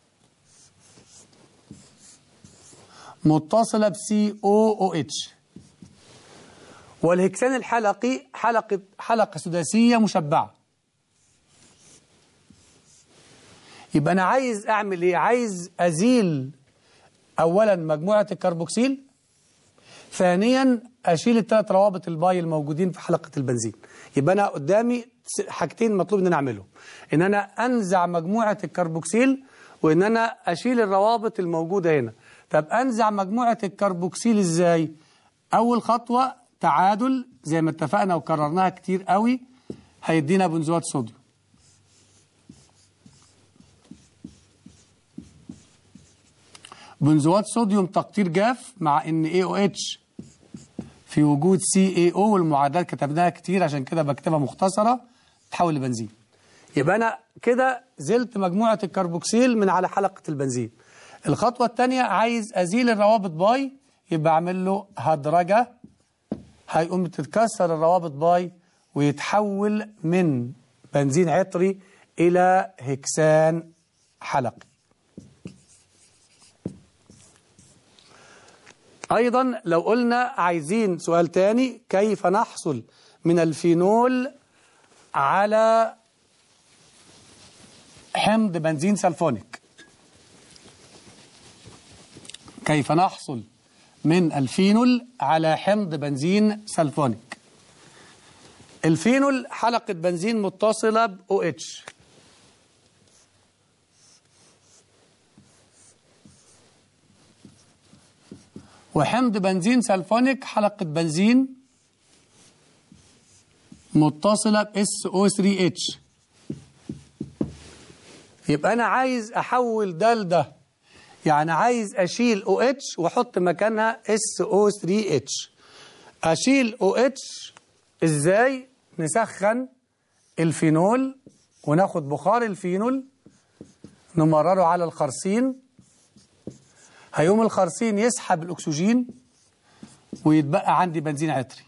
متصلة ب COOH والهكسان الحلقي حلقة حلقة سداسية مشبعة يبقى أنا عايز أعمل إيه؟ عايز أزيل أولا مجموعة الكربوكسيل ثانيا أشيل الثلاث روابط الباي الموجودين في حلقة البنزين يبقى أنا قدامي حاجتين مطلوب ان انا اعملهم ان انا انزع مجموعه الكربوكسيل وان انا اشيل الروابط الموجوده هنا طب انزع مجموعه الكربوكسيل ازاي اول خطوه تعادل زي ما اتفقنا وكررناها كتير قوي هيدينا بنزوات صوديوم بنزوات صوديوم تقطير جاف مع ان AOH في وجود CaO والمعادلات كتبناها كتير عشان كده بكتبها مختصرة تحول لبنزين يبقى أنا كده زلت مجموعة الكربوكسيل من على حلقة البنزين الخطوة الثانية عايز أزيل الروابط باي يبقى أعمل له هدرجة هيقوم تتكسر الروابط باي ويتحول من بنزين عطري إلى هكسان حلقي أيضا لو قلنا عايزين سؤال تاني كيف نحصل من الفينول على حمض بنزين سلفونيك كيف نحصل من الفينول على حمض بنزين سلفونيك الفينول حلقة بنزين متصلة ب OH وحمض بنزين سلفونيك حلقة بنزين متصلة ب SO3H يبقى أنا عايز أحول ده لده يعني عايز أشيل OH وأحط مكانها SO3H أشيل OH إزاي نسخن الفينول وناخد بخار الفينول نمرره على الخرسين هيقوم الخرسين يسحب الأكسجين ويتبقى عندي بنزين عطري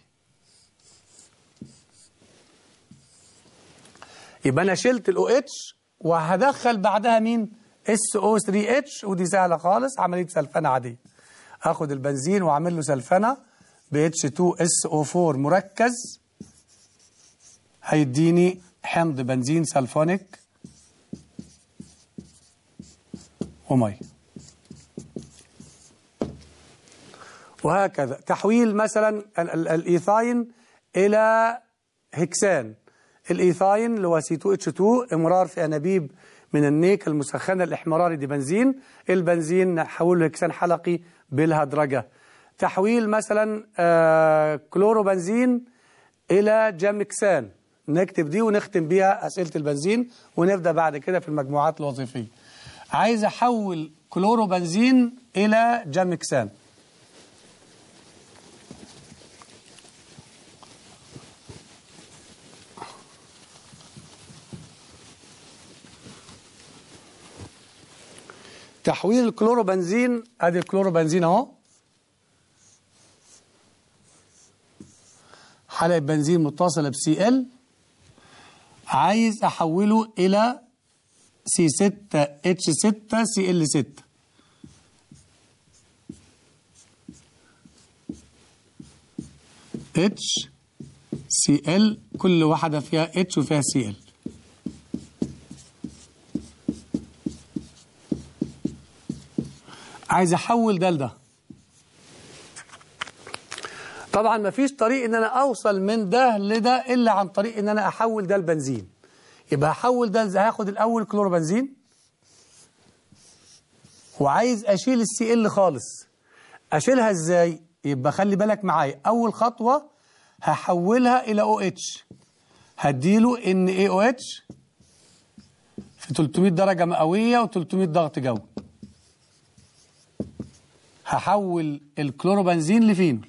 يبقى أنا شلت الأو اتش وهدخل بعدها مين اس او 3 اتش ودي سهلة خالص عملية سلفنة عادية اخد البنزين واعمل له سلفنة ب اتش 2 اس او 4 مركز هيديني حمض بنزين سلفونيك وميه وهكذا تحويل مثلا ال- ال- الايثاين الى هكسان الايثاين اللي هو سي 2 اتش 2 امرار في انابيب من النيك المسخنه الاحمراري دي بنزين البنزين نحوله هكسان حلقي بالهدرجه تحويل مثلا آه كلورو بنزين الى جامكسان نكتب دي ونختم بيها اسئله البنزين ونبدا بعد كده في المجموعات الوظيفيه عايز احول كلورو بنزين الى جامكسان تحويل الكلوروبنزين ادي الكلوروبنزين اهو حلقة بنزين متصلة بسي ال عايز احوله الى سي 6 اتش 6 سي ال 6 اتش سي ال كل واحدة فيها اتش وفيها سي ال عايز احول ده لده طبعا ما فيش طريق ان انا اوصل من ده لده الا عن طريق ان انا احول ده لبنزين يبقى هحول ده ازاي هاخد الاول كلوروبنزين وعايز اشيل السي ال خالص اشيلها ازاي يبقى خلي بالك معايا اول خطوه هحولها الى او اتش هديله ان اي او اتش في 300 درجه مئويه و300 ضغط جوي هحول الكلوروبنزين لفينول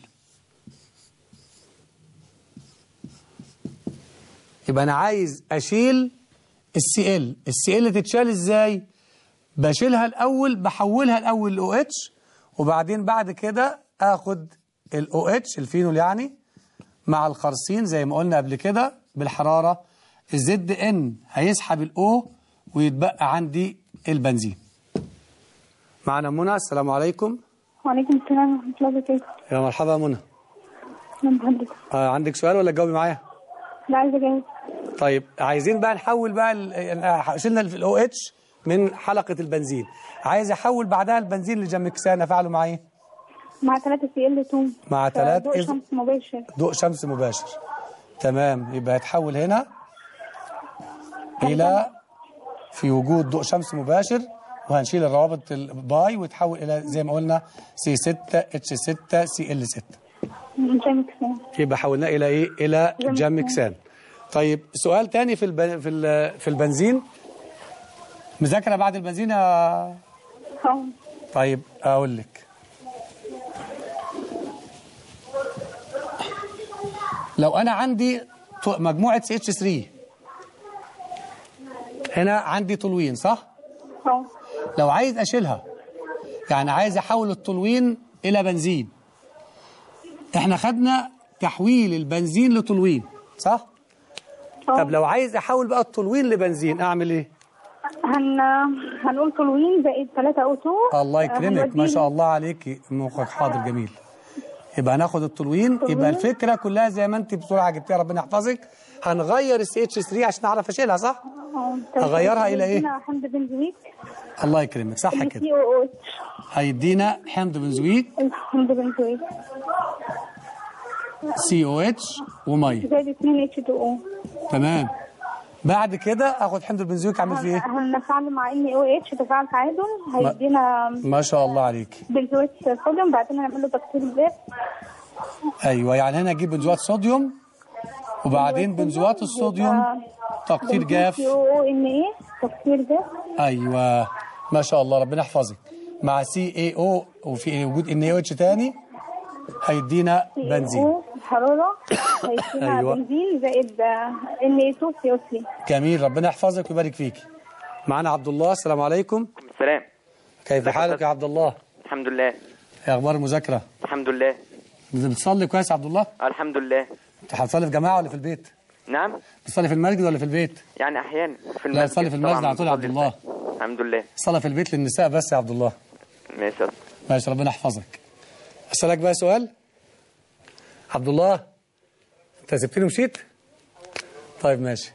يبقى انا عايز اشيل السي ال السي ال تتشال ازاي بشيلها الاول بحولها الاول لاو اتش وبعدين بعد كده اخد الاو اتش الفينول يعني مع الخرسين زي ما قلنا قبل كده بالحراره الزد ان هيسحب الاو ويتبقى عندي البنزين معنا منى السلام عليكم وعليكم السلام ورحمة الله وبركاته يا مرحبا منى أهلا بحضرتك آه عندك سؤال ولا تجاوبي معايا لا عايزة أجاوب طيب عايزين بقى نحول بقى ال- شلنا الاو اتش من حلقه البنزين عايز احول بعدها البنزين لجامكسان افعله مع ايه مع ثلاثة سي ال 2 مع تلاتة ضوء إذ- شمس مباشر ضوء شمس مباشر تمام يبقى هتحول هنا الى في وجود ضوء شمس مباشر وهنشيل الروابط الباي ويتحول الى زي ما قلنا سي 6 اتش 6 سي ال 6 جامكسان يبقى حولناه الى ايه الى جامكسان. جامكسان طيب سؤال تاني في الب... في ال... في البنزين مذاكره بعد البنزين يا اه طيب اقول لك لو انا عندي ط- مجموعه سي اتش 3 هنا عندي تولوين صح اه لو عايز اشيلها يعني عايز احول التولوين الى بنزين احنا خدنا تحويل البنزين لتولوين صح اه. طب لو عايز احول بقى التولوين لبنزين اعمل ايه هن هنقول تولوين زائد 3 او 2 الله يكرمك ما شاء الله عليكي مخك حاضر جميل يبقى هناخد التولوين يبقى الفكره كلها زي ما انت بسرعه جبتيها ربنا يحفظك هنغير السي اتش 3 عشان اعرف اشيلها صح أغيرها إلى إيه؟ حمض بنزويك الله يكرمك صح كده سي او او هيدينا حمض بنزويك حمض بنزويك سي او اتش وميه زائد 2 اتش 2 او تمام بعد كده اخد حمض البنزويك اعمل فيه ايه هنفعله مع ان او اتش تفاعل تعادل هيدينا ما شاء الله عليك بنزويت صوديوم بعدين هنعمل له تكسير زيت ايوه يعني هنا اجيب بنزوات صوديوم وبعدين بنزوات الصوديوم تقطير جاف سي او او ان ايه تكسير زيت ايوه ما شاء الله ربنا يحفظك مع سي اي او وفي وجود ان اي اتش تاني هيدينا بنزين او حرارة هيدينا أيوة. بنزين زائد ان اي 2 سي او 3 جميل ربنا يحفظك ويبارك فيك معانا عبد الله السلام عليكم السلام كيف حالك يا عبد الله الحمد لله ايه اخبار المذاكره الحمد لله بتصلي كويس يا عبد الله الحمد لله انت هتصلي في جماعه ولا في البيت نعم بتصلي في المسجد ولا في البيت يعني احيانا في لا تصلي في المسجد طبعاً على طول يا عبد بصلي الله في- الحمد لله الصلاه في البيت للنساء بس يا عبد الله ماشي يا أستاذ. ماشي ربنا يحفظك اسالك بقى سؤال عبد الله انت سبتني ومشيت طيب ماشي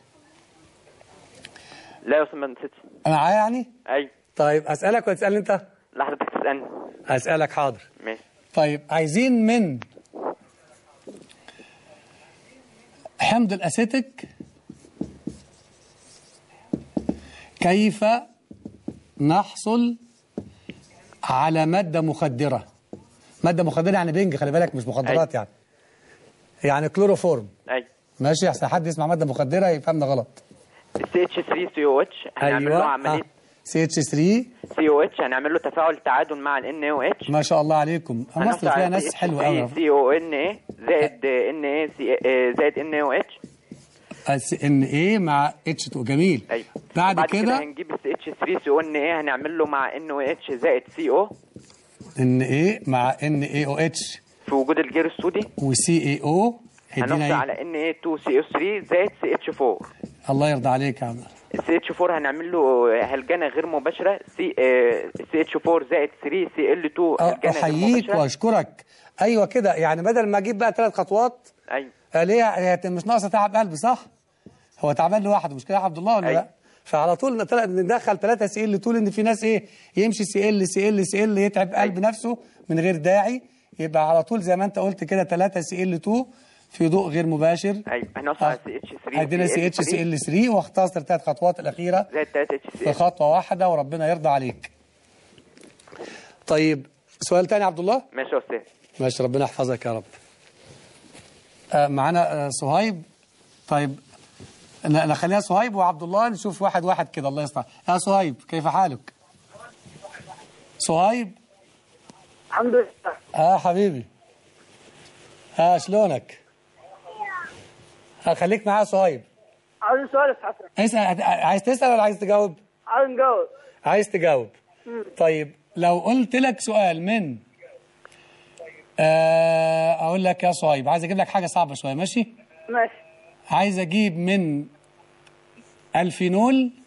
لا يا استاذ ما نسيتش انا معايا يعني اي طيب اسالك ولا تسالني انت لا حضرتك تسالني اسالك حاضر ماشي طيب عايزين من حمض الاسيتيك كيف نحصل على مادة مخدرة مادة مخدرة يعني بنج خلي بالك مش مخدرات يعني يعني كلوروفورم اي ماشي احسن حد يسمع مادة مخدرة يفهمنا غلط سي اتش 3 سي او اتش هنعمل له عمليه سي اتش 3 سي او اتش هنعمل له تفاعل تعادل مع الان او اتش ما شاء الله عليكم مصر فيها ناس حلوة قوي سي او ان اي زائد ان اي زائد ان او اتش اس ان ايه مع اتش 2 جميل ايوه بعد بعد كده هنجيب السي اتش 3 سي او ان اي هنعمل له مع ان او اتش زائد سي او ان ايه مع ان اي او اتش في وجود الجير السودي وسي اي او هنحصل هيدينا ايه على ان اي 2 سي او 3 زائد سي اتش 4 الله يرضى عليك يا عم السي اتش 4 هنعمل له هلجنه غير مباشره سي سي اتش 4 زائد 3 سي ال 2 أه، هلجنه غير احييك مباشره واشكرك ايوه كده يعني بدل ما اجيب بقى ثلاث خطوات ايوه آه، ليه هي مش ناقصه تعب قلب صح هو تعبان لوحده مش كده يا عبد الله ولا أيوة. لا فعلى طول نتل- ندخل ثلاثة سي ال طول ان في ناس ايه يمشي سي ال سي ال سي ال يتعب قلب نفسه من غير داعي يبقى على طول زي ما انت قلت كده 3 سي ال 2 في ضوء غير مباشر ايوه هنوصل على سي اتش 3 هيدينا سي اتش سي ال 3 واختصر الثلاث خطوات الاخيره زائد 3 اتش سي في خطوه واحده وربنا يرضى عليك طيب سؤال تاني يا عبد الله ماشي يا استاذ ماشي ربنا يحفظك يا رب آه معانا آه صهيب طيب ن- نخليها صهيب وعبد الله نشوف واحد واحد كده الله يصلح يا صهيب كيف حالك صهيب الحمد لله اه حبيبي اه شلونك آه خليك معايا صهيب عاوز سؤال يا حسن اسال عايز تسال ولا عايز تجاوب عاوز نجاوب عايز تجاوب طيب لو قلت لك سؤال من آه اقول لك يا صهيب عايز اجيب لك حاجه صعبه شويه ماشي ماشي عايز اجيب من الفينول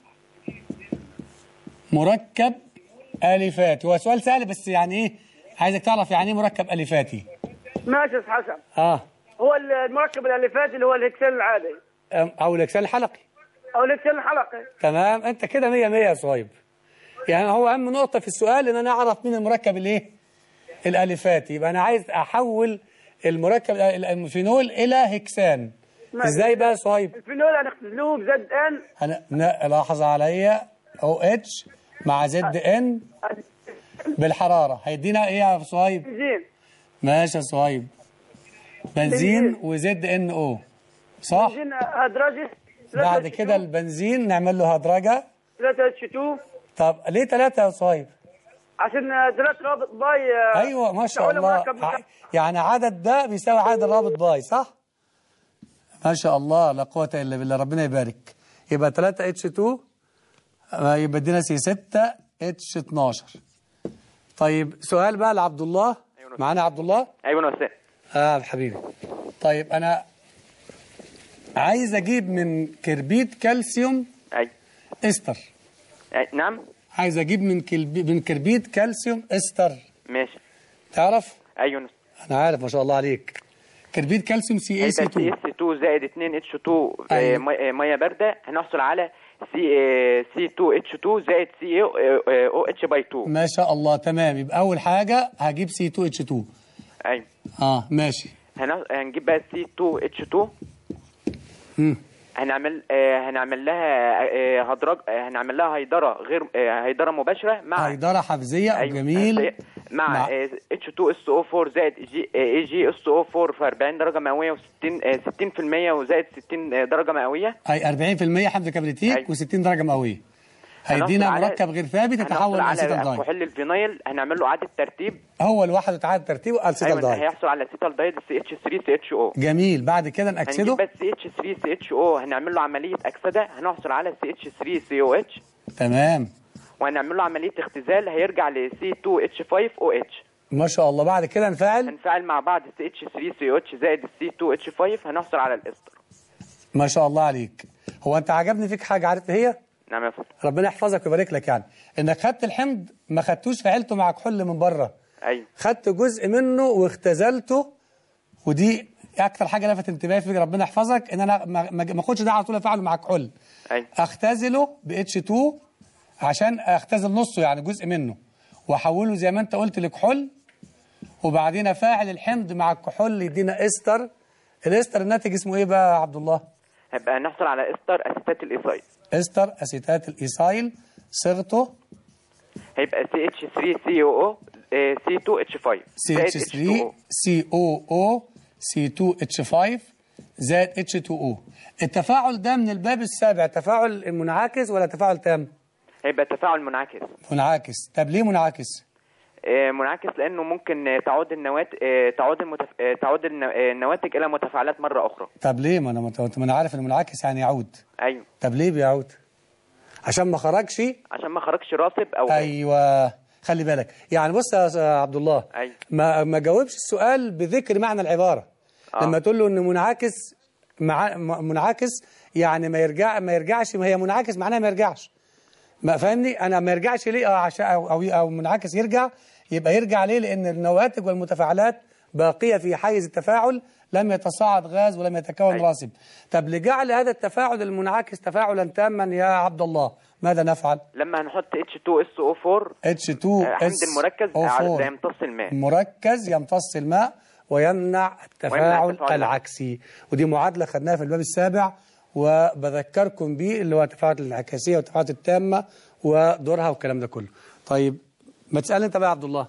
مركب الفاتي هو سؤال سهل بس يعني ايه عايزك تعرف يعني ايه مركب الفاتي ماشي يا حسن اه هو المركب الالفات اللي هو الهكسان العادي أم- او الاكسال الحلقي او الهكسان الحلقي تمام انت كده 100 100 يا صهيب يعني هو اهم نقطه في السؤال ان انا اعرف مين المركب الايه الالفاتي يبقى انا عايز احول المركب ال- الفينول الى هكسان ماشي. ازاي بقى يا صهيب الفينول هنختزلوه بزد ان هن- ن- لاحظ عليا او اتش مع زد ان بالحراره هيدينا ايه يا صهيب بنزين ماشي يا صهيب بنزين وزد ان او صح بنزين هدرجة بعد كده البنزين نعمل له هدرجه 3 اتش 2 طب ليه ثلاثة يا صهيب عشان ثلاث رابط باي آه، ايوه ما شاء تحويل الله مركب ع- يعني عدد ده بيساوي عدد الرابط باي صح ما شاء الله لا قوة الا بالله ربنا يبارك يبقى 3 اتش 2 آه، يبقى ادينا سي 6 اتش 12 طيب سؤال بقى لعبد الله معانا عبد الله ايوه يا استاذ اه حبيبي طيب انا عايز اجيب من كربيد كالسيوم اي استر أي. نعم عايز اجيب من كلب... من كربيد كالسيوم استر ماشي تعرف ايوه انا عارف ما شاء الله عليك كربيد كالسيوم سي اي سي هيبقى سي 2 اس 2 زائد 2 اتش 2 أيوة. ميه بارده هنحصل على سي سي 2 اتش 2 زائد سي او اتش باي 2 ما شاء الله تمام يبقى اول حاجه هجيب سي 2 اتش 2 ايوه اه ماشي هن- هنجيب بقى سي 2 اتش 2 مم. هنعمل آه، هنعمل لها آه، هدرج آه، هنعمل لها هيدره غير آه، هيدره مباشره مع هيدره حفزيه أيوة، جميل هي- مع مع- اتش 2 اس او 4 زائد جي اي جي اس او 4 في 40 درجه مئويه و60 60% وزائد 60 درجه مئويه هي 40% حمض كبريتيك أيوة. و60 درجه مئويه هيدينا هنحصل على- مركب غير ثابت يتحول هنحصل لاسيتال على دايد كحول الفينايل هنعمل له اعاده ترتيب هو لوحده تعاد ترتيبه اسيتال ايوه دايد هيحصل على اسيتال دايد سي اتش 3 سي اتش او جميل بعد كده هنجيب ناكسده بس سي اتش 3 سي اتش او هنعمل له عمليه اكسده هنحصل على سي اتش 3 سي او اتش تمام وهنعمل له عمليه اختزال هيرجع ل سي 2 اتش 5 او اتش ما شاء الله بعد كده نفعل هنفعل مع بعض سي اتش 3 سي او اتش زائد السي 2 اتش 5 هنحصل على الاستر ما شاء الله عليك هو انت عجبني فيك حاجه عارف إيه هي نعم يا فندم ربنا يحفظك ويبارك لك يعني انك خدت الحمض ما خدتوش فعلته مع كحول من بره ايوه خدت جزء منه واختزلته ودي اكتر حاجه لفت انتباهي فيك ربنا يحفظك ان انا ما ما ما اخدش ده على طول افعله مع كحول ايوه اختزله ب اتش 2 عشان اختزل نصه يعني جزء منه واحوله زي ما انت قلت لكحول وبعدين افاعل الحمض مع الكحول يدينا استر الاستر الناتج اسمه ايه بقى يا عبد الله هيبقى نحصل على استر اسيتات الايسايد استر اسيتات الايسايل صيغته هيبقى سي اتش 3 سي او او سي 2 اتش 5 سي اتش 3 سي او او سي 2 اتش 5 زائد اتش 2 او التفاعل ده من الباب السابع تفاعل منعكس ولا تفاعل تام هيبقى تفاعل منعكس منعكس طب ليه منعكس آه، منعكس لانه ممكن آه، تعود النوات آه، تعود المتف... آه، تعود الن- آه، النواتج الى متفاعلات مره اخرى طب ليه ما انا مت- ما انا عارف ان منعكس يعني يعود ايوه طب ليه بيعود عشان ما خرجش عشان ما خرجش راسب او ايوه خلي بالك يعني بص يا س- عبد الله أيوة. ما ما جاوبش السؤال بذكر معنى العباره آه. لما تقول له ان منعكس مع م- منعكس يعني ما يرجع ما يرجعش ما هي منعكس معناها ما يرجعش ما فاهمني انا ما يرجعش ليه اه عشان او او, أو منعكس يرجع يبقى يرجع ليه لان النواتج والمتفاعلات باقيه في حيز التفاعل لم يتصاعد غاز ولم يتكون أيوة. راسب طب لجعل هذا التفاعل المنعكس تفاعلا تاما يا عبد الله ماذا نفعل لما هنحط اتش 2 اس او 4 H2 آه، حمض S المركز O4 على يمتص الماء مركز يمتص الماء ويمنع التفاعل التفاعل العكسي ودي معادلة خدناها في الباب السابع وبذكركم بيه اللي هو التفاعلات الانعكاسية والتفاعلات التامة ودورها والكلام ده كله طيب ما تسألني انت بقى يا عبد الله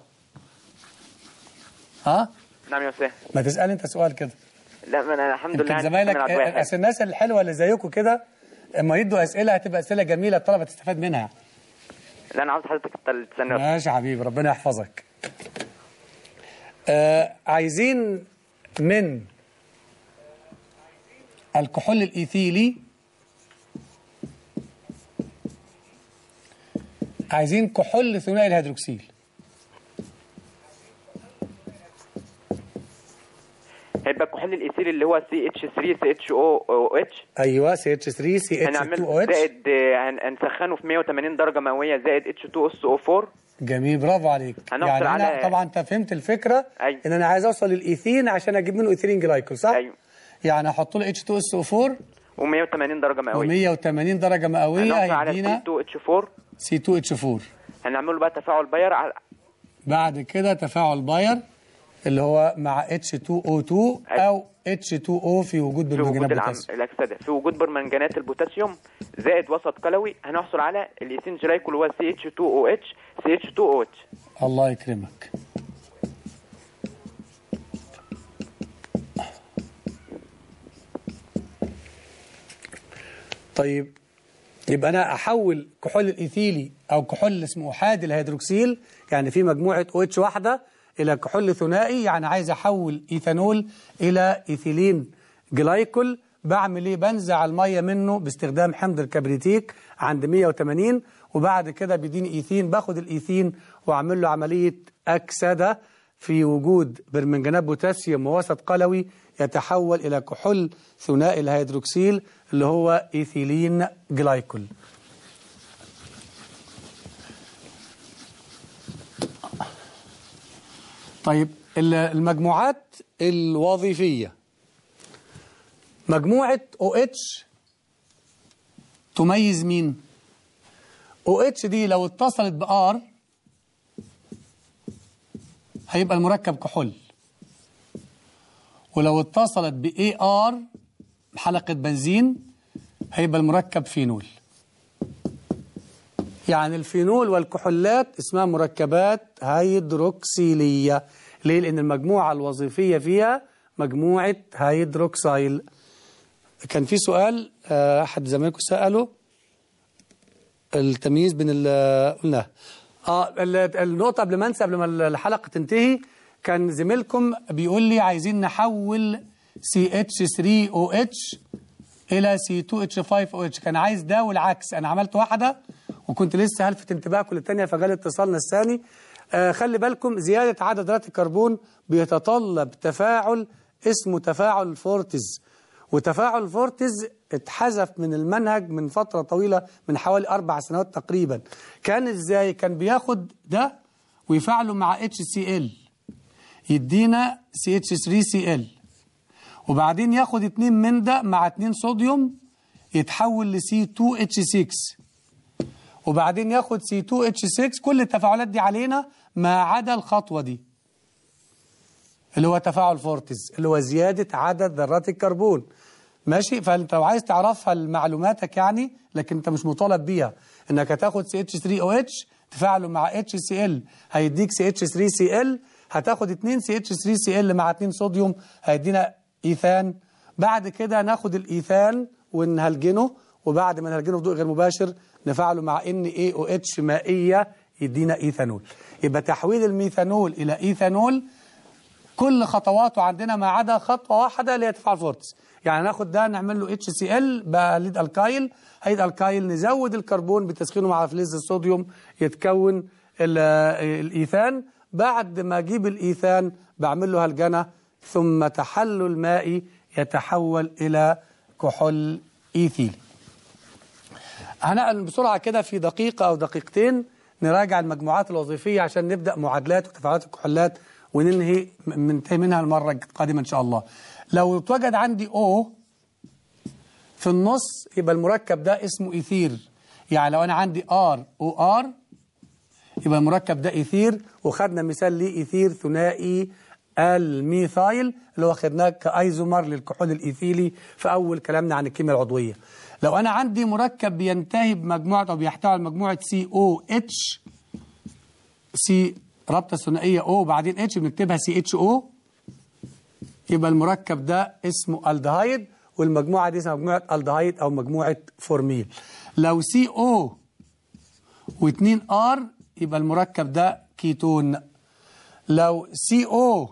ها نعم يا استاذ ما تسألني انت سؤال كده لا ما انا الحمد لله يمكن يعني زمايلك أنا العضوية اصل الناس الحلوة اللي زيكم كده اما يدوا اسئله هتبقى اسئله جميله الطلبه تستفاد منها لا انا عاوز حضرتك تل- تستنى ماشي يا حبيبي ربنا يحفظك آه عايزين من الكحول الإيثيلي عايزين كحول ثنائي الهيدروكسيل هيبقى الكحول الايثيلي اللي هو سي اتش 3 سي اتش او او اتش ايوه سي اتش 3 سي اتش 2 هنعمل او اتش زائد آه، هن- هنسخنه في 180 درجه مئويه زائد اتش 2 اس او 4 جميل برافو عليك هنحصل يعني انا على- طبعا انت فهمت الفكره أيوة. ان انا عايز اوصل للايثين عشان اجيب منه ايثيلين جلايكول صح ايوه يعني احط له اتش 2 اس او 4 و180 درجه مئويه و180 درجه مئويه هنحصل على سي هيدينا 2 اتش 4 سي 2 اتش 4 هنعمل له بقى تفاعل باير على بعد كده تفاعل باير اللي هو مع H2O2 او H2O في وجود في برمنجانات وجود العم... بوتاسيوم الاكسده في وجود برمنجانات البوتاسيوم زائد وسط قلوي هنحصل على الايثين جلايكول اللي هو سي اتش 2 او اتش سي اتش 2 او اتش الله يكرمك طيب يبقى انا احول كحول الايثيلي او كحول اسمه احادي الهيدروكسيل يعني في مجموعه او اتش واحده الى كحول ثنائي يعني عايز احول ايثانول الى ايثيلين جلايكول بعمل ايه بنزع الميه منه باستخدام حمض الكبريتيك عند 180 وبعد كده بيديني ايثين باخد الايثين واعمل له عمليه اكسده في وجود برمنجانات بوتاسيوم ووسط قلوي يتحول إلى كحول ثنائي الهيدروكسيل اللي هو إيثيلين جلايكول طيب ال- المجموعات الوظيفية مجموعة OH تميز مين؟ OH دي لو اتصلت بR هيبقى المركب كحول ولو اتصلت ب AR حلقة بنزين هيبقى المركب فينول يعني الفينول والكحولات اسمها مركبات هيدروكسيلية ليه؟ لأن المجموعة الوظيفية فيها مجموعة هيدروكسيل كان في سؤال آه، أحد زمايلكم سأله التمييز بين ال- قلناه اه ال- النقطة قبل ما انسى قبل ما الحلقة تنتهي كان زميلكم بيقول لي عايزين نحول CH3OH إلى C2H5OH كان عايز ده والعكس أنا عملت واحدة وكنت لسه هلفت انتباهكم للتانية فجال اتصالنا الثاني آه خلي بالكم زيادة عدد ذرات الكربون بيتطلب تفاعل اسمه تفاعل فورتز وتفاعل فورتز اتحذف من المنهج من فترة طويلة من حوالي أربع سنوات تقريبا كان ازاي كان بياخد ده ويفعله مع HCl يدينا CH3Cl وبعدين ياخد اتنين من ده مع اتنين صوديوم يتحول ل C2H6 وبعدين ياخد C2H6 كل التفاعلات دي علينا ما عدا الخطوة دي اللي هو تفاعل فورتز اللي هو زيادة عدد ذرات الكربون ماشي فانت لو عايز تعرفها لمعلوماتك يعني لكن انت مش مطالب بيها انك هتاخد CH3OH تفاعله مع HCl هيديك CH3Cl هتاخد 2 CH3Cl مع 2 صوديوم هيدينا ايثان بعد كده ناخد الايثان ونهلجنه وبعد ما نهلجنه بضوء غير مباشر نفعله مع NaOH مائية يدينا ايثانول يبقى تحويل الميثانول الى ايثانول كل خطواته عندنا ما عدا خطوه واحده اللي هي تفاعل فورتس يعني ناخد ده نعمل له اتش سي ال بليد الكايل هيد الكايل نزود الكربون بتسخينه مع فلز الصوديوم يتكون ال- الايثان بعد ما اجيب الايثان بعمل له هلجنه ثم تحلل مائي يتحول الى كحول ايثيلي هنقل بسرعه كده في دقيقه او دقيقتين نراجع المجموعات الوظيفيه عشان نبدا معادلات وتفاعلات الكحولات وننهي منتهي منها المره القادمه ان شاء الله لو اتوجد عندي او في النص يبقى المركب ده اسمه ايثير يعني لو انا عندي ار او ار يبقى المركب ده ايثير وخدنا مثال ليه ايثير ثنائي الميثايل اللي هو خدناه كايزومر للكحول الايثيلي في اول كلامنا عن الكيمياء العضويه لو انا عندي مركب بينتهي بمجموعه او بيحتوي على مجموعه سي او اتش سي رابطه ثنائيه او وبعدين اتش بنكتبها سي اتش او يبقى المركب ده اسمه الدهايد والمجموعه دي اسمها مجموعه الدهايد او مجموعه فورميل لو سي او و2 ار يبقى المركب ده كيتون لو سي او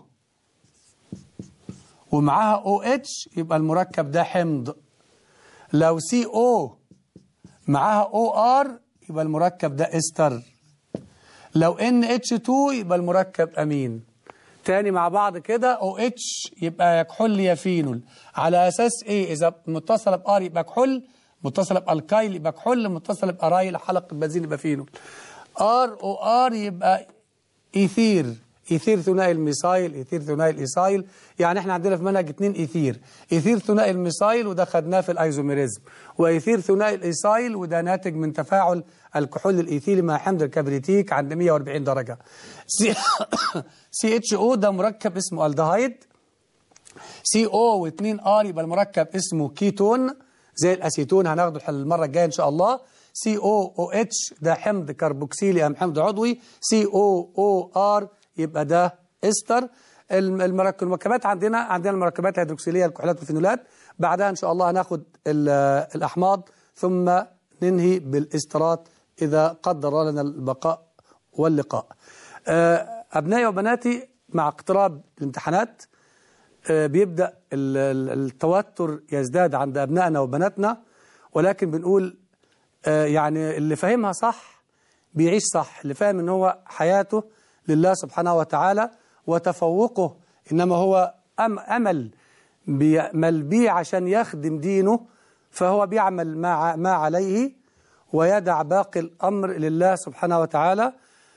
ومعاها او اتش يبقى المركب ده حمض لو سي او معاها او ار يبقى المركب ده استر لو ان اتش 2 يبقى المركب امين تاني مع بعض كده او اتش يبقى يا كحول يا فينول على اساس ايه اذا متصله بار يبقى كحول متصله بالكايل يبقى كحول متصله بارايل حلقه بنزين يبقى فينول ار او ار يبقى ايثير ايثير ثنائي الميثايل ايثير ثنائي الايثايل يعني احنا عندنا في منهج اثنين ايثير ايثير ثنائي الميثايل وده خدناه في الايزوميريزم وايثير ثنائي الايثايل وده ناتج من تفاعل الكحول الايثيلي مع حمض الكبريتيك عند 140 درجه سي سي اتش او ده مركب اسمه الدهايد سي او و2 ار يبقى المركب اسمه كيتون زي الاسيتون هناخده المره الجايه ان شاء الله سي او او اتش ده حمض كربوكسيلي ام حمض عضوي سي او او ار يبقى ده استر الم- المرك- المركبات عندنا عندنا المركبات الهيدروكسيليه الكحولات والفينولات بعدها ان شاء الله هناخد ال- الاحماض ثم ننهي بالاسترات اذا قدر لنا البقاء واللقاء آه، ابنائي وبناتي مع اقتراب الامتحانات آه، بيبدا ال- ال- التوتر يزداد عند ابنائنا وبناتنا ولكن بنقول آه، يعني اللي فاهمها صح بيعيش صح اللي فاهم ان هو حياته لله سبحانه وتعالى وتفوقه انما هو أم امل بيعمل بيه عشان يخدم دينه فهو بيعمل ما ما عليه ويدع باقي الأمر لله سبحانه وتعالى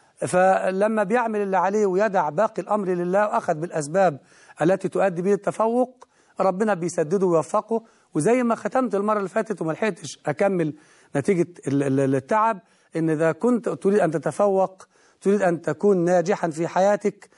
فلما بيعمل اللي عليه ويدع باقي الأمر لله وأخذ بالأسباب التي تؤدي به التفوق ربنا بيسدده ويوفقه وزي ما ختمت المرة اللي فاتت وما لحقتش أكمل نتيجة ال- ال- التعب إن إذا كنت تريد أن تتفوق تريد أن تكون ناجحا في حياتك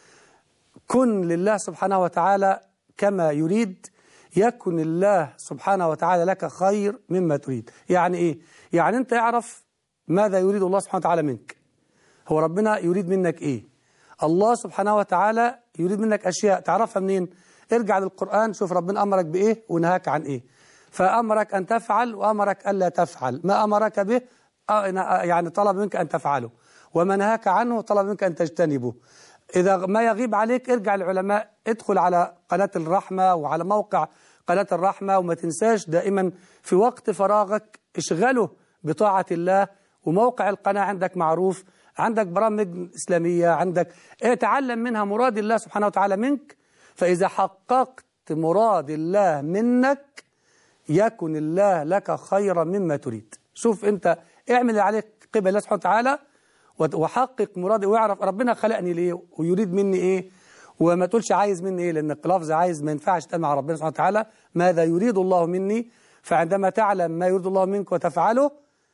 كن لله سبحانه وتعالى كما يريد يكن الله سبحانه وتعالى لك خير مما تريد يعني إيه؟ يعني أنت اعرف ماذا يريد الله سبحانه وتعالى منك هو ربنا يريد منك إيه الله سبحانه وتعالى يريد منك أشياء تعرفها منين ارجع للقرآن شوف ربنا أمرك بإيه ونهاك عن إيه فأمرك أن تفعل وأمرك ألا تفعل ما أمرك به آه، يعني طلب منك أن تفعله وما نهاك عنه طلب منك أن تجتنبه إذا ما يغيب عليك ارجع للعلماء ادخل على قناة الرحمة وعلى موقع قناة الرحمة وما تنساش دائما في وقت فراغك اشغله بطاعة الله وموقع القناة عندك معروف عندك برامج إسلامية عندك اتعلم منها مراد الله سبحانه وتعالى منك فإذا حققت مراد الله منك يكن الله لك خيرا مما تريد شوف انت اعمل اللي عليك قبل الله سبحانه وتعالى وت- وحقق مرادي واعرف ربنا خلقني ليه ويريد مني ايه وما تقولش عايز مني ايه لان اللفظ عايز ما ينفعش تقال مع ربنا سبحانه وتعالى ماذا يريد الله مني فعندما تعلم ما يريد الله منك وتفعله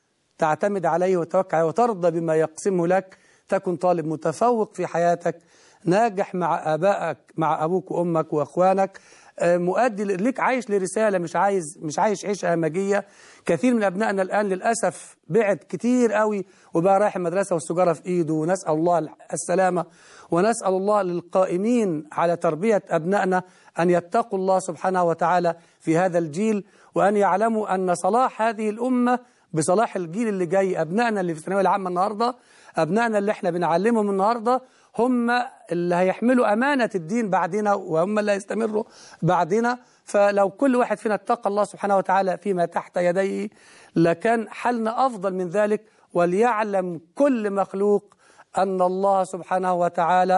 تعتمد عليه وتوكل عليه وترضى بما يقسمه لك تكن طالب متفوق في حياتك ناجح مع آبائك مع أبوك وأمك وأخوانك آه، مؤدي ل- ليك عايش لرسالة مش عايز مش عايش عيشة همجية كثير من أبنائنا الآن للأسف بعد كتير قوي وبقى رايح المدرسة والسجارة في إيده ونسأل الله السلامة ونسأل الله للقائمين على تربية أبنائنا أن يتقوا الله سبحانه وتعالى في هذا الجيل وأن يعلموا أن صلاح هذه الأمة بصلاح الجيل اللي جاي أبنائنا اللي في الثانوية العامة النهاردة أبنائنا اللي احنا بنعلمهم النهاردة هم اللي هيحملوا أمانة الدين بعدنا وهم اللي هيستمروا بعدنا فلو كل واحد فينا اتقى الله سبحانه وتعالى فيما تحت يديه لكان حالنا أفضل من ذلك وليعلم كل مخلوق أن الله سبحانه وتعالى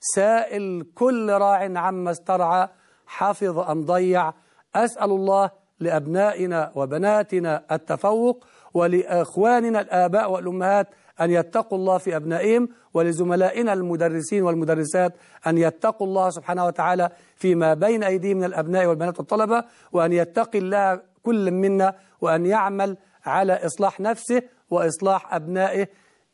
سائل كل راع عما استرعى حفظ أم ضيع أسأل الله لأبنائنا وبناتنا التفوق ولإخواننا الآباء والأمهات أن يتقوا الله في أبنائهم ولزملائنا المدرسين والمدرسات أن يتقوا الله سبحانه وتعالى فيما بين أيديهم من الأبناء والبنات والطلبة وأن يتقي الله كل منا وأن يعمل على إصلاح نفسه وإصلاح أبنائه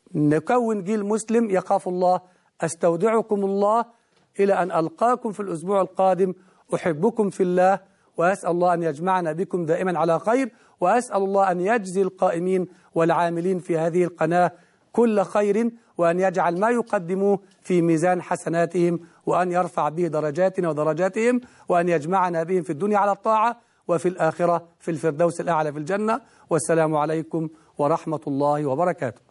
نكون جيل مسلم يخاف الله أستودعكم الله إلى أن ألقاكم في الأسبوع القادم أحبكم في الله وأسأل الله أن يجمعنا بكم دائما على خير وأسأل الله أن يجزي القائمين والعاملين في هذه القناة كل خير وأن يجعل ما يقدموه في ميزان حسناتهم وأن يرفع به درجاتنا ودرجاتهم وأن يجمعنا بهم في الدنيا على الطاعة وفي الآخرة في الفردوس الأعلى في الجنة والسلام عليكم ورحمة الله وبركاته